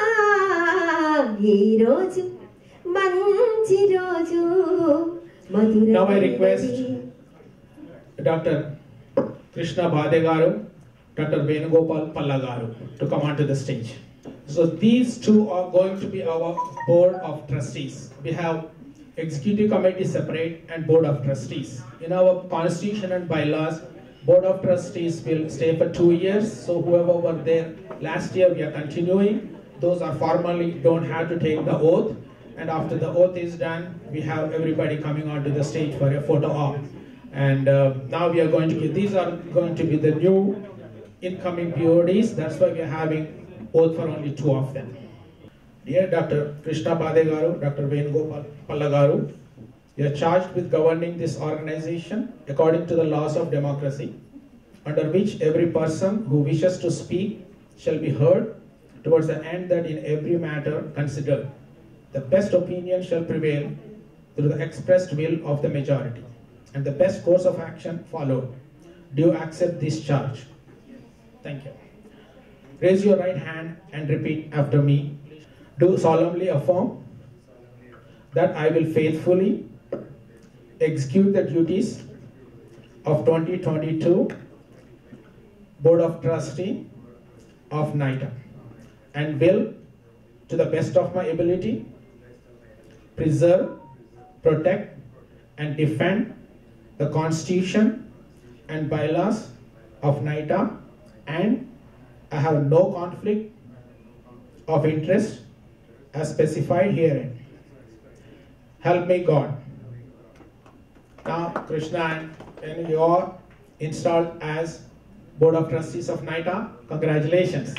ఈ రోజు మంచి రోజు మధుర Now I request Dr. Krishna Bhadegaru, Dr. Venugopal Pallagaru to come onto the stage. So these two are going to be our board of trustees. We have executive committee separate and board of trustees. In our constitution and bylaws, board of trustees will stay for two years. So whoever were there last year, we are continuing. Those are formally don't have to take the oath. And after the oath is done, we have everybody coming onto the stage for a photo op. And uh, now we are going to give, these are going to be the new incoming PODs. That's why we are having oath for only two of them. Dear Dr. Krishna Badegaru, Dr. Venugopal Pallagaru, you are charged with governing this organization according to the laws of democracy, under which every person who wishes to speak shall be heard towards the end that in every matter considered, the best opinion shall prevail through the expressed will of the majority, and the best course of action followed. Do you accept this charge? Thank you. Raise your right hand and repeat after me. Do solemnly affirm that I will faithfully execute the duties of 2022 Board of Trustee of NITA and will, to the best of my ability, preserve, protect, and defend the Constitution and bylaws of NITA and I have no conflict of interest as specified herein. Help me God. Now, Krishna and, and you are installed as Board of Trustees of NITA. Congratulations.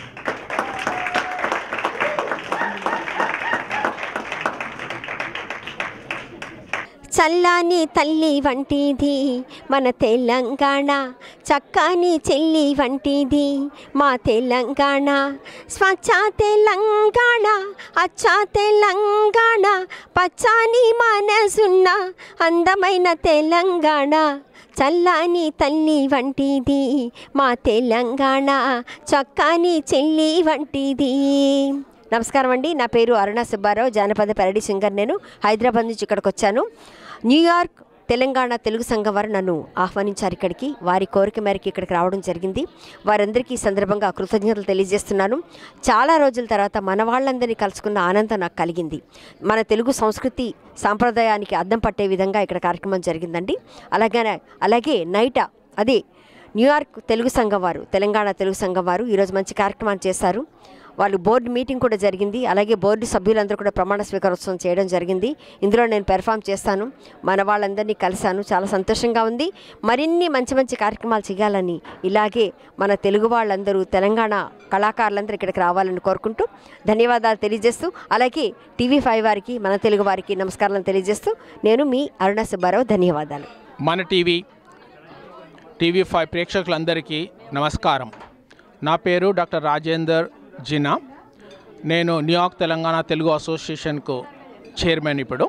చల్లాని తల్లి వంటిది మన తెలంగాణ చక్కని చెల్లి వంటిది మా తెలంగాణ స్వచ్ఛ తెలంగాణ అచ్చ తెలంగాణ పచ్చాని మనసున్న అందమైన తెలంగాణ చల్లాని తల్లి వంటిది మా తెలంగాణ చక్కని చెల్లి వంటిది నమస్కారం అండి నా పేరు అరుణ సుబ్బారావు జానపద పెరడి సింగర్ నేను హైదరాబాద్ నుంచి ఇక్కడికి వచ్చాను న్యూయార్క్ తెలంగాణ తెలుగు సంఘం వారు నన్ను ఆహ్వానించారు ఇక్కడికి వారి కోరిక మేరకు ఇక్కడికి రావడం జరిగింది వారందరికీ ఈ సందర్భంగా కృతజ్ఞతలు తెలియజేస్తున్నాను చాలా రోజుల తర్వాత మన వాళ్ళందరినీ కలుసుకున్న ఆనందం నాకు కలిగింది మన తెలుగు సంస్కృతి సాంప్రదాయానికి అద్దం పట్టే విధంగా ఇక్కడ కార్యక్రమం జరిగిందండి అలాగే అలాగే నైట అదే న్యూయార్క్ తెలుగు సంఘం వారు తెలంగాణ తెలుగు సంఘం వారు ఈరోజు మంచి కార్యక్రమాన్ని చేశారు వాళ్ళు బోర్డు మీటింగ్ కూడా జరిగింది అలాగే బోర్డు సభ్యులందరూ కూడా ప్రమాణ స్వీకారోత్సవం చేయడం జరిగింది ఇందులో నేను పెర్ఫామ్ చేస్తాను మన వాళ్ళందరినీ కలిశాను చాలా సంతోషంగా ఉంది మరిన్ని మంచి మంచి కార్యక్రమాలు చేయాలని ఇలాగే మన తెలుగు వాళ్ళందరూ తెలంగాణ కళాకారులందరూ ఇక్కడికి రావాలని కోరుకుంటూ ధన్యవాదాలు తెలియజేస్తూ అలాగే టీవీ ఫైవ్ వారికి మన తెలుగు వారికి నమస్కారాలను తెలియజేస్తూ నేను మీ అరుణ సుబ్బారావు ధన్యవాదాలు మన టీవీ టీవీ ఫైవ్ ప్రేక్షకులందరికీ నమస్కారం నా పేరు డాక్టర్ రాజేందర్ జినా నేను న్యూయార్క్ తెలంగాణ తెలుగు అసోసియేషన్కు చైర్మన్ ఇప్పుడు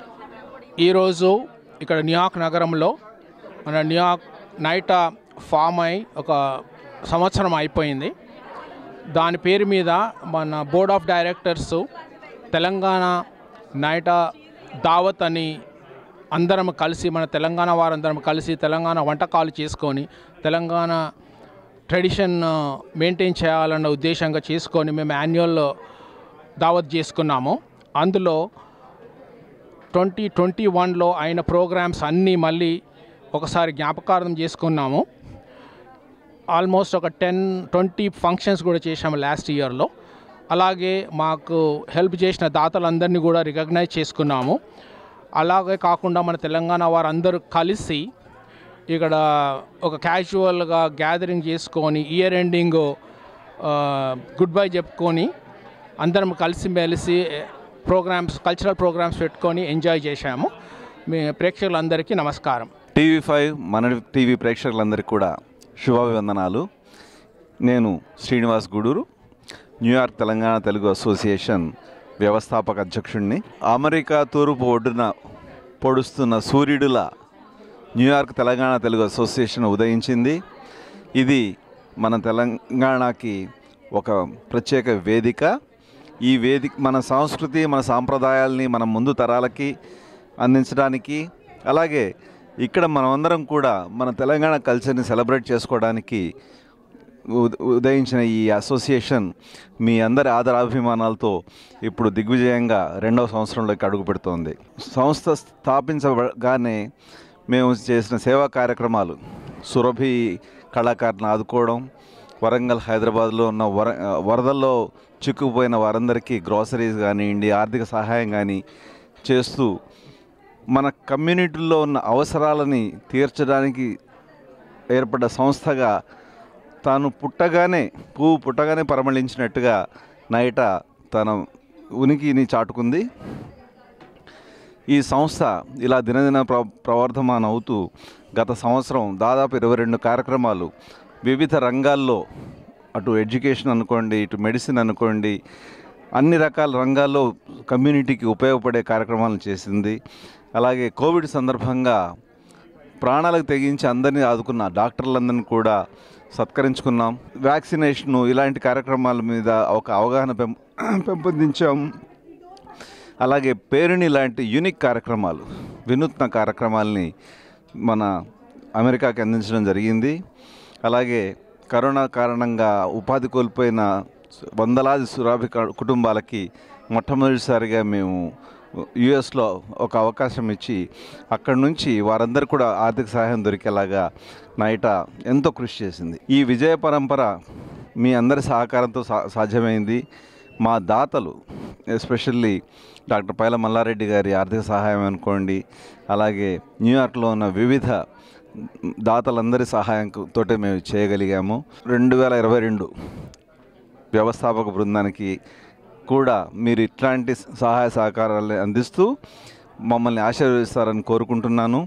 ఈరోజు ఇక్కడ న్యూయార్క్ నగరంలో మన న్యూయార్క్ నైట్ ఫామ్ అయి ఒక సంవత్సరం అయిపోయింది దాని పేరు మీద మన board of directors Telangana NYTTA దావత్ అని అందరం కలిసి మన తెలంగాణ వారందరం కలిసి తెలంగాణ వంటకాలు చేసుకొని తెలంగాణ ట్రెడిషన్ మెయింటైన్ చేయాలన్న ఉద్దేశంగా చేసుకొని మేము యాన్యువల్ దావత్ చేసుకున్నాము అందులో ట్వంటీ ట్వంటీ వన్లో అయిన ప్రోగ్రామ్స్ అన్నీ మళ్ళీ ఒకసారి జ్ఞాపకార్థం చేసుకున్నాము ఆల్మోస్ట్ ఒక టెన్ ట్వంటీ ఫంక్షన్స్ కూడా చేశాము లాస్ట్ ఇయర్లో అలాగే మాకు హెల్ప్ చేసిన దాతలందరినీ కూడా రికగ్నైజ్ చేసుకున్నాము అలాగే కాకుండా మన తెలంగాణ వారందరూ కలిసి ఇక్కడ ఒక క్యాజువల్గా గ్యాదరింగ్ చేసుకొని ఇయర్ ఎండింగ్ గుడ్ బై చెప్పుకొని అందరం కలిసిమెలిసి ప్రోగ్రామ్స్ కల్చరల్ ప్రోగ్రామ్స్ పెట్టుకొని ఎంజాయ్ చేశాము మీ ప్రేక్షకులందరికీ నమస్కారం టీవీ ఫైవ్ మన టీవీ ప్రేక్షకులందరికీ కూడా శుభాభివందనాలు నేను శ్రీనివాస్ గూడూరు న్యూయార్క్ తెలంగాణ తెలుగు అసోసియేషన్ వ్యవస్థాపక అధ్యక్షుడిని అమెరికా తూర్పు ఒడ్డున పొడుస్తున్న సూర్యుడుల న్యూయార్క్ తెలంగాణ తెలుగు అసోసియేషన్ ఉదయించింది ఇది మన తెలంగాణకి ఒక ప్రత్యేక వేదిక ఈ వేదిక మన సంస్కృతి మన సాంప్రదాయాల్ని మన ముందు తరాలకి అందించడానికి అలాగే ఇక్కడ మనమందరం కూడా మన తెలంగాణ కల్చర్ని సెలబ్రేట్ చేసుకోవడానికి ఉద- ఉదయించిన ఈ అసోసియేషన్ మీ అందరి ఆదరాభిమానాలతో ఇప్పుడు దిగ్విజయంగా రెండవ సంవత్సరంలోకి అడుగు పెడుతోంది సంస్థ స్థాపించగానే మేము చేసిన సేవా కార్యక్రమాలు సురభి కళాకారులను ఆదుకోవడం వరంగల్ హైదరాబాద్లో ఉన్న వర వరదల్లో చిక్కుపోయిన వారందరికీ గ్రోసరీస్ కానివ్వండి ఆర్థిక సహాయం కానీ చేస్తూ మన కమ్యూనిటీలో ఉన్న అవసరాలని తీర్చడానికి ఏర్పడ్డ సంస్థగా తాను పుట్టగానే పువ్వు పుట్టగానే పరిమళించినట్టుగా నైట తన ఉనికిని చాటుకుంది ఈ సంస్థ ఇలా దినదిన ప్ర ప్రవర్ధమానం అవుతూ గత సంవత్సరం దాదాపు ఇరవై రెండు కార్యక్రమాలు వివిధ రంగాల్లో అటు ఎడ్యుకేషన్ అనుకోండి ఇటు మెడిసిన్ అనుకోండి అన్ని రకాల రంగాల్లో కమ్యూనిటీకి ఉపయోగపడే కార్యక్రమాలను చేసింది అలాగే కోవిడ్ సందర్భంగా ప్రాణాలకు తెగించి అందరినీ ఆదుకున్న డాక్టర్లందరినీ కూడా సత్కరించుకున్నాం వ్యాక్సినేషన్ ఇలాంటి కార్యక్రమాల మీద ఒక అవగాహన పెం పెంపొందించాం అలాగే పేరుని లాంటి యూనిక్ కార్యక్రమాలు వినూత్న కార్యక్రమాల్ని మన అమెరికాకి అందించడం జరిగింది అలాగే కరోనా కారణంగా ఉపాధి కోల్పోయిన వందలాది సురాభి క- కుటుంబాలకి మొట్టమొదటిసారిగా మేము యుఎస్లో ఒక అవకాశం ఇచ్చి అక్కడి నుంచి వారందరూ కూడా ఆర్థిక సహాయం దొరికేలాగా నైట ఎంతో కృషి చేసింది ఈ విజయ పరంపర మీ అందరి సహకారంతో సా సాధ్యమైంది మా దాతలు ఎస్పెషల్లీ డాక్టర్ పైల మల్లారెడ్డి గారి ఆర్థిక సహాయం అనుకోండి అలాగే న్యూయార్క్లో ఉన్న వివిధ దాతలందరి సహాయంతో మేము చేయగలిగాము రెండు వేల ఇరవై రెండు వ్యవస్థాపక బృందానికి కూడా మీరు ఇట్లాంటి సహాయ సహకారాలు అందిస్తూ మమ్మల్ని ఆశీర్వదిస్తారని కోరుకుంటున్నాను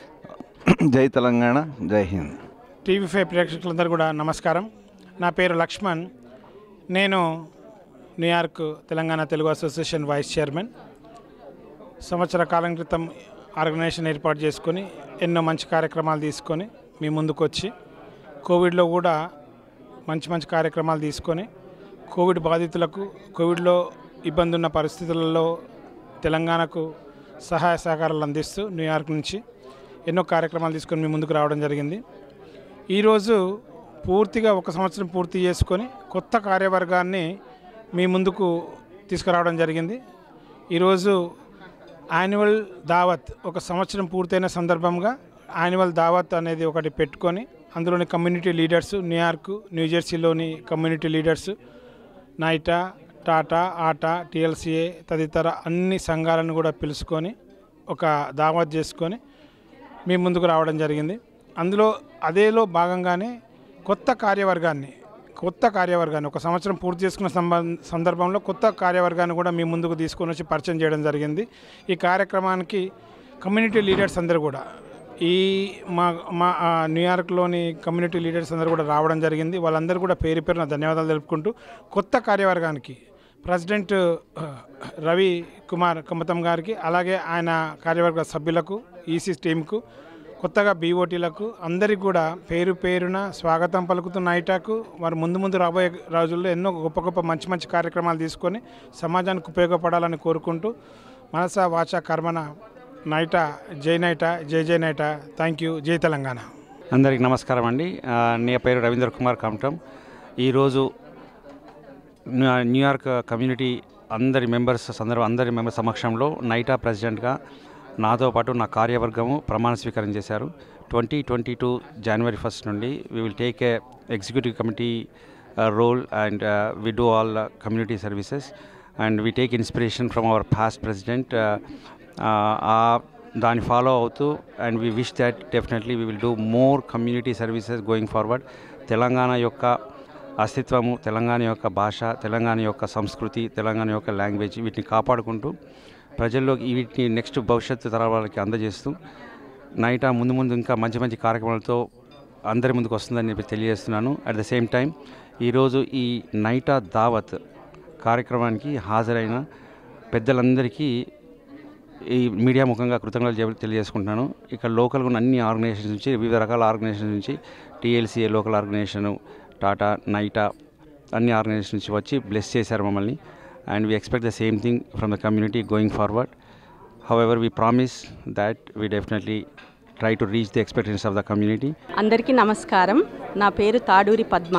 జై తెలంగాణ జై హింద్ టీవీ ఫైవ్ ప్రేక్షకులందరూ కూడా నమస్కారం నా పేరు లక్ష్మణ్ నేను New York Telangana Telugu association vice chairman సంవత్సర కాలం క్రితం ఆర్గనైజేషన్ ఏర్పాటు చేసుకొని ఎన్నో మంచి కార్యక్రమాలు తీసుకొని మీ ముందుకు వచ్చి కోవిడ్లో కూడా మంచి మంచి కార్యక్రమాలు తీసుకొని కోవిడ్ బాధితులకు కోవిడ్లో ఇబ్బంది ఉన్న పరిస్థితులలో తెలంగాణకు సహాయ సహకారాలు అందిస్తూ న్యూయార్క్ నుంచి ఎన్నో కార్యక్రమాలు తీసుకొని మీ ముందుకు రావడం జరిగింది ఈరోజు పూర్తిగా ఒక సంవత్సరం పూర్తి చేసుకొని కొత్త కార్యవర్గాన్ని మీ ముందుకు తీసుకురావడం జరిగింది ఈరోజు యాన్యువల్ దావత్ ఒక సంవత్సరం పూర్తయిన సందర్భంగా యాన్యువల్ దావత్ అనేది ఒకటి పెట్టుకొని అందులోని కమ్యూనిటీ లీడర్స్ న్యూయార్క్ న్యూజెర్సీలోని community leaders NYTTA TATA ATA TLCA తదితర అన్ని సంఘాలను కూడా పిలుచుకొని ఒక దావత్ చేసుకొని మీ ముందుకు రావడం జరిగింది అందులో అదేలో భాగంగానే కొత్త కార్యవర్గాన్ని కొత్త కార్యవర్గాన్ని ఒక సంవత్సరం పూర్తి చేసుకున్న సంబ- సందర్భంలో కొత్త కార్యవర్గాన్ని కూడా మీ ముందుకు తీసుకొని వచ్చి పరిచయం చేయడం జరిగింది ఈ కార్యక్రమానికి కమ్యూనిటీ లీడర్స్ అందరూ కూడా ఈ మా మా ఆ, న్యూయార్క్లోని కమ్యూనిటీ లీడర్స్ అందరూ కూడా రావడం జరిగింది వాళ్ళందరూ కూడా పేరు పేరున ధన్యవాదాలు తెలుపుకుంటూ కొత్త కార్యవర్గానికి ప్రెసిడెంట్ ఆ, రవి కుమార్ కమతం గారికి అలాగే ఆయన కార్యవర్గ సభ్యులకు ఈసీ టీంకు కొత్తగా బీఓటీలకు అందరికీ కూడా పేరు పేరున స్వాగతం పలుకుతున్న ఐటాకు వారు ముందు ముందు రాబోయే రోజుల్లో ఎన్నో గొప్ప గొప్ప మంచి మంచి కార్యక్రమాలు తీసుకొని సమాజానికి ఉపయోగపడాలని కోరుకుంటూ మనస వాచ కర్మన నైటా జై నైటా జై జై నైటా థ్యాంక్ యూ జై తెలంగాణ అందరికి నమస్కారం అండి ఆ, నా పేరు రవీంద్ర కుమార్ కమటం ఈరోజు న్యూ- న్యూయార్క్ కమ్యూనిటీ అందరి మెంబర్స్ సందర్భం అందరి మెంబర్స్ సమక్షంలో నైటా ప్రెసిడెంట్గా నాతో పాటు నా కార్యవర్గము ప్రమాణ స్వీకారం చేశారు twenty twenty two January first నుండి we will take a executive committee role and we do all community services and we take inspiration from our past president ఆ దాన్ని ఫాలో అవుతూ and we wish that definitely we will do more community services going forward Telangana యొక్క అస్తిత్వము తెలంగాణ యొక్క భాష తెలంగాణ యొక్క సంస్కృతి తెలంగాణ యొక్క లాంగ్వేజ్ వీటిని కాపాడుకుంటూ ప్రజల్లోకి వీటిని నెక్స్ట్ భవిష్యత్తు తరాలకి అందజేస్తూ నైటా ముందు ముందు ఇంకా మంచి మంచి కార్యక్రమాలతో అందరి ముందుకు వస్తుందని చెప్పి తెలియజేస్తున్నాను అట్ ద సేమ్ టైం ఈరోజు ఈ నైటా దావత్ కార్యక్రమానికి హాజరైన పెద్దలందరికీ ఈ మీడియా ముఖంగా కృతజ్ఞతలు చెప్- తెలియజేసుకుంటున్నాను ఇక్కడ లోకల్గా ఉన్న అన్ని ఆర్గనైజేషన్స్ నుంచి వివిధ రకాల ఆర్గనైజేషన్స్ నుంచి TLCA local organisation TATA NYTTA అన్ని ఆర్గనైజేషన్స్ నుంచి వచ్చి బ్లెస్ చేశారు మమ్మల్ని and we expect the same thing from the community going forward however we promise that we definitely try to reach the expectations of the community అందరికీ నమస్కారం నా పేరు తాడూరి పద్మ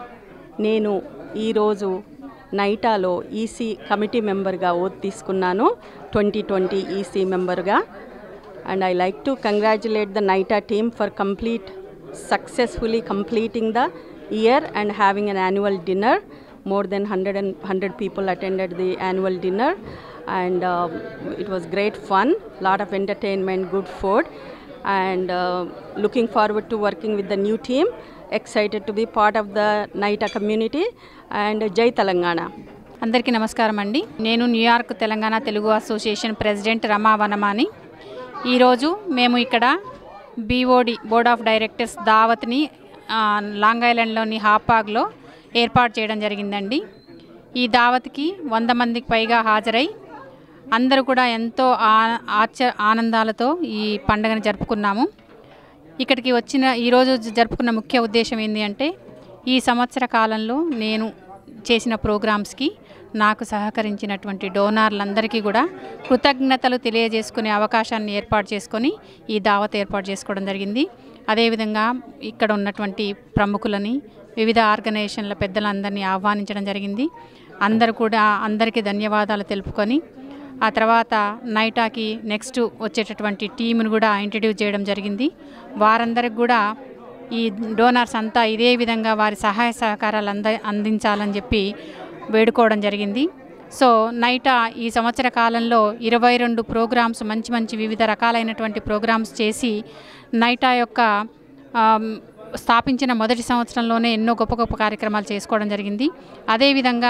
నేను ఈరోజు నైటాలో ఈసీ కమిటీ మెంబర్గా ఓత్ తీసుకున్నాను ట్వంటీ ట్వంటీ ఈసీ మెంబర్గా and I like to congratulate the NYTTA team for complete successfully completing the year and having an annual dinner more than 100 and 100 people attended the annual dinner and uh, it was great fun lot of entertainment good food and uh, looking forward to working with the new team excited to be part of the naita community and jai telangana అందరికీ నమస్కారం అండి నేను New York Telangana Telugu association president Rama Vanamani ఈరోజు మేము ఇక్కడ BOD board of directors దావత్ని ఆ, Long ఐలాండ్లోని హాపాగ్లో ఏర్పాటు చేయడం జరిగిందండి ఈ దావత్కి వంద మందికి పైగా హాజరై అందరూ కూడా ఎంతో ఆ ఆచ ఆనందాలతో ఈ పండుగను జరుపుకున్నాము ఇక్కడికి వచ్చిన ఈరోజు జరుపుకున్న ముఖ్య ఉద్దేశం ఏంటి అంటే ఈ సంవత్సర కాలంలో నేను చేసిన ప్రోగ్రామ్స్కి నాకు సహకరించినటువంటి డోనార్లందరికీ కూడా కృతజ్ఞతలు తెలియజేసుకునే అవకాశాన్ని ఏర్పాటు చేసుకొని ఈ దావత్ ఏర్పాటు చేసుకోవడం జరిగింది అదేవిధంగా ఇక్కడ ఉన్నటువంటి ప్రముఖులని వివిధ ఆర్గనైజేషన్ల పెద్దలందరినీ ఆహ్వానించడం జరిగింది అందరు కూడా అందరికీ ధన్యవాదాలు తెలుపుకొని ఆ తర్వాత నైటాకి నెక్స్ట్ వచ్చేటటువంటి టీంను కూడా ఇంట్రడ్యూస్ చేయడం జరిగింది వారందరికి కూడా ఈ డోనర్స్ అంతా ఇదే విధంగా వారి సహాయ సహకారాలు అంద అందించాలని చెప్పి వేడుకోవడం జరిగింది సో నైటా ఈ సంవత్సర కాలంలో ఇరవై రెండు ప్రోగ్రామ్స్ మంచి మంచి వివిధ రకాలైనటువంటి ప్రోగ్రామ్స్ చేసి నైటా యొక్క ఆమ్, స్థాపించిన మొదటి సంవత్సరంలోనే ఎన్నో గొప్ప గొప్ప కార్యక్రమాలు చేసుకోవడం జరిగింది అదేవిధంగా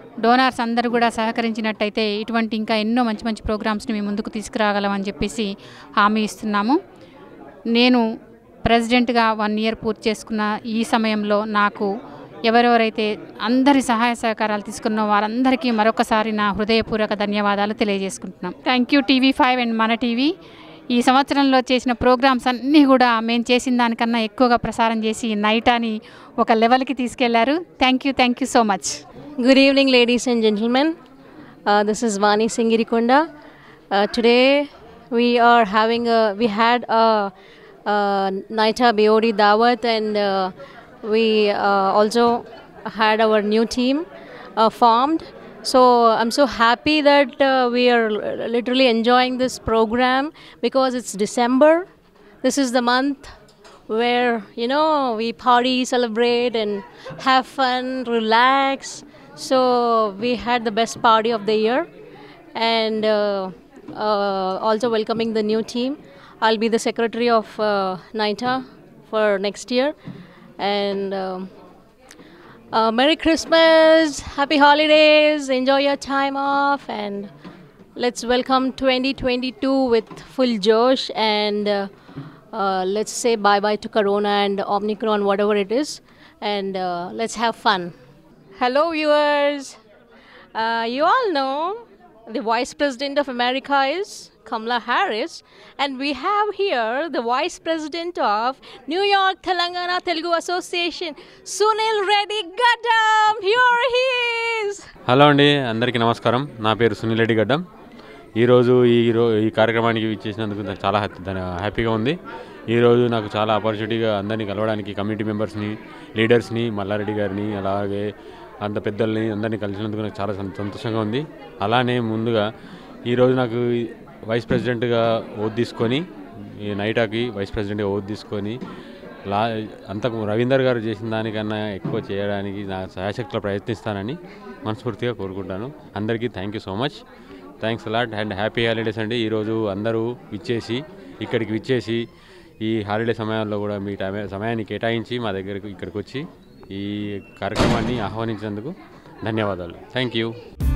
డోనార్స్ అందరూ కూడా సహకరించినట్టయితే ఇటువంటి ఇంకా ఎన్నో మంచి మంచి ప్రోగ్రామ్స్ని మేము ముందుకు తీసుకురాగలమని చెప్పేసి హామీ ఇస్తున్నాము నేను ప్రెసిడెంట్గా వన్ ఇయర్ పూర్తి చేసుకున్న ఈ సమయంలో నాకు ఎవరెవరైతే అందరి సహాయ సహకారాలు తీసుకున్న వారందరికీ మరొకసారి నా హృదయపూర్వక ధన్యవాదాలు తెలియజేసుకుంటున్నాం thank you TV five and మన టీవీ ఈ సంవత్సరంలో చేసిన ప్రోగ్రామ్స్ అన్నీ కూడా మేము చేసిన దానికన్నా ఎక్కువగా ప్రసారం చేసి నైటాని ఒక లెవెల్కి తీసుకెళ్లారు thank you thank you so much Good evening, ladies and gentlemen. Uh, this is Vani Singirikonda. Uh, today we are having a we had a, a Naita Beori Dawat and uh, we uh, also had our new team uh, formed. So I'm so happy that uh, we are literally enjoying this program because it's December. This is the month where you know we party, celebrate, and have fun, relax. So we had the best party of the year, and uh, uh, also welcoming the new team. I'll be the secretary of uh, NITA for next year, and. um uh, Merry Christmas, Happy Holidays, enjoy your time off, and let's welcome 2022 with full josh and uh, uh, let's say bye bye to Corona and Omicron, whatever it is, and uh, let's have fun. Hello, viewers. Uh, you all know the Vice President of America is Kamala Harris, and we have here the Vice President of New York Telangana Telugu Association, Sunil Reddy Gaddam. Here he is. Hello అండి అందరికీ నమస్కారం నా పేరు సునీల్ రెడ్డి గడ్డం ఈరోజు ఈ రో ఈ కార్యక్రమానికి ఇచ్చేసినందుకు నాకు చాలా హ్యాపీ దాని- హ్యాపీగా ఉంది ఈరోజు నాకు చాలా ఆపర్చునిటీగా అందరినీ కలవడానికి కమిటీ మెంబర్స్ని లీడర్స్ని మల్లారెడ్డి గారిని అలాగే అంత పెద్దల్ని అందరినీ కలిసినందుకు నాకు చాలా సం- సంతోషంగా ఉంది అలానే ముందుగా ఈరోజు నాకు వైస్ ప్రెసిడెంట్గా ఓత్ తీసుకొని ఈ నైటాకి వైస్ ప్రెసిడెంట్గా ఓత్ తీసుకొని లా అంతకు రవీందర్ గారు చేసిన దానికన్నా ఎక్కువ చేయడానికి నా శాయశక్తిలో ప్రయత్నిస్తానని మనస్ఫూర్తిగా కోరుకుంటాను అందరికీ thank you so much thanks a lot and happy holidays అండి ఈరోజు అందరూ విచ్చేసి ఇక్కడికి విచ్చేసి ఈ హాలిడే సమయాల్లో కూడా మీ టైం సమయాన్ని కేటాయించి మా దగ్గరకు ఇక్కడికి వచ్చి ఈ కార్యక్రమాన్ని ఆహ్వానించినందుకు ధన్యవాదాలు థ్యాంక్ యూ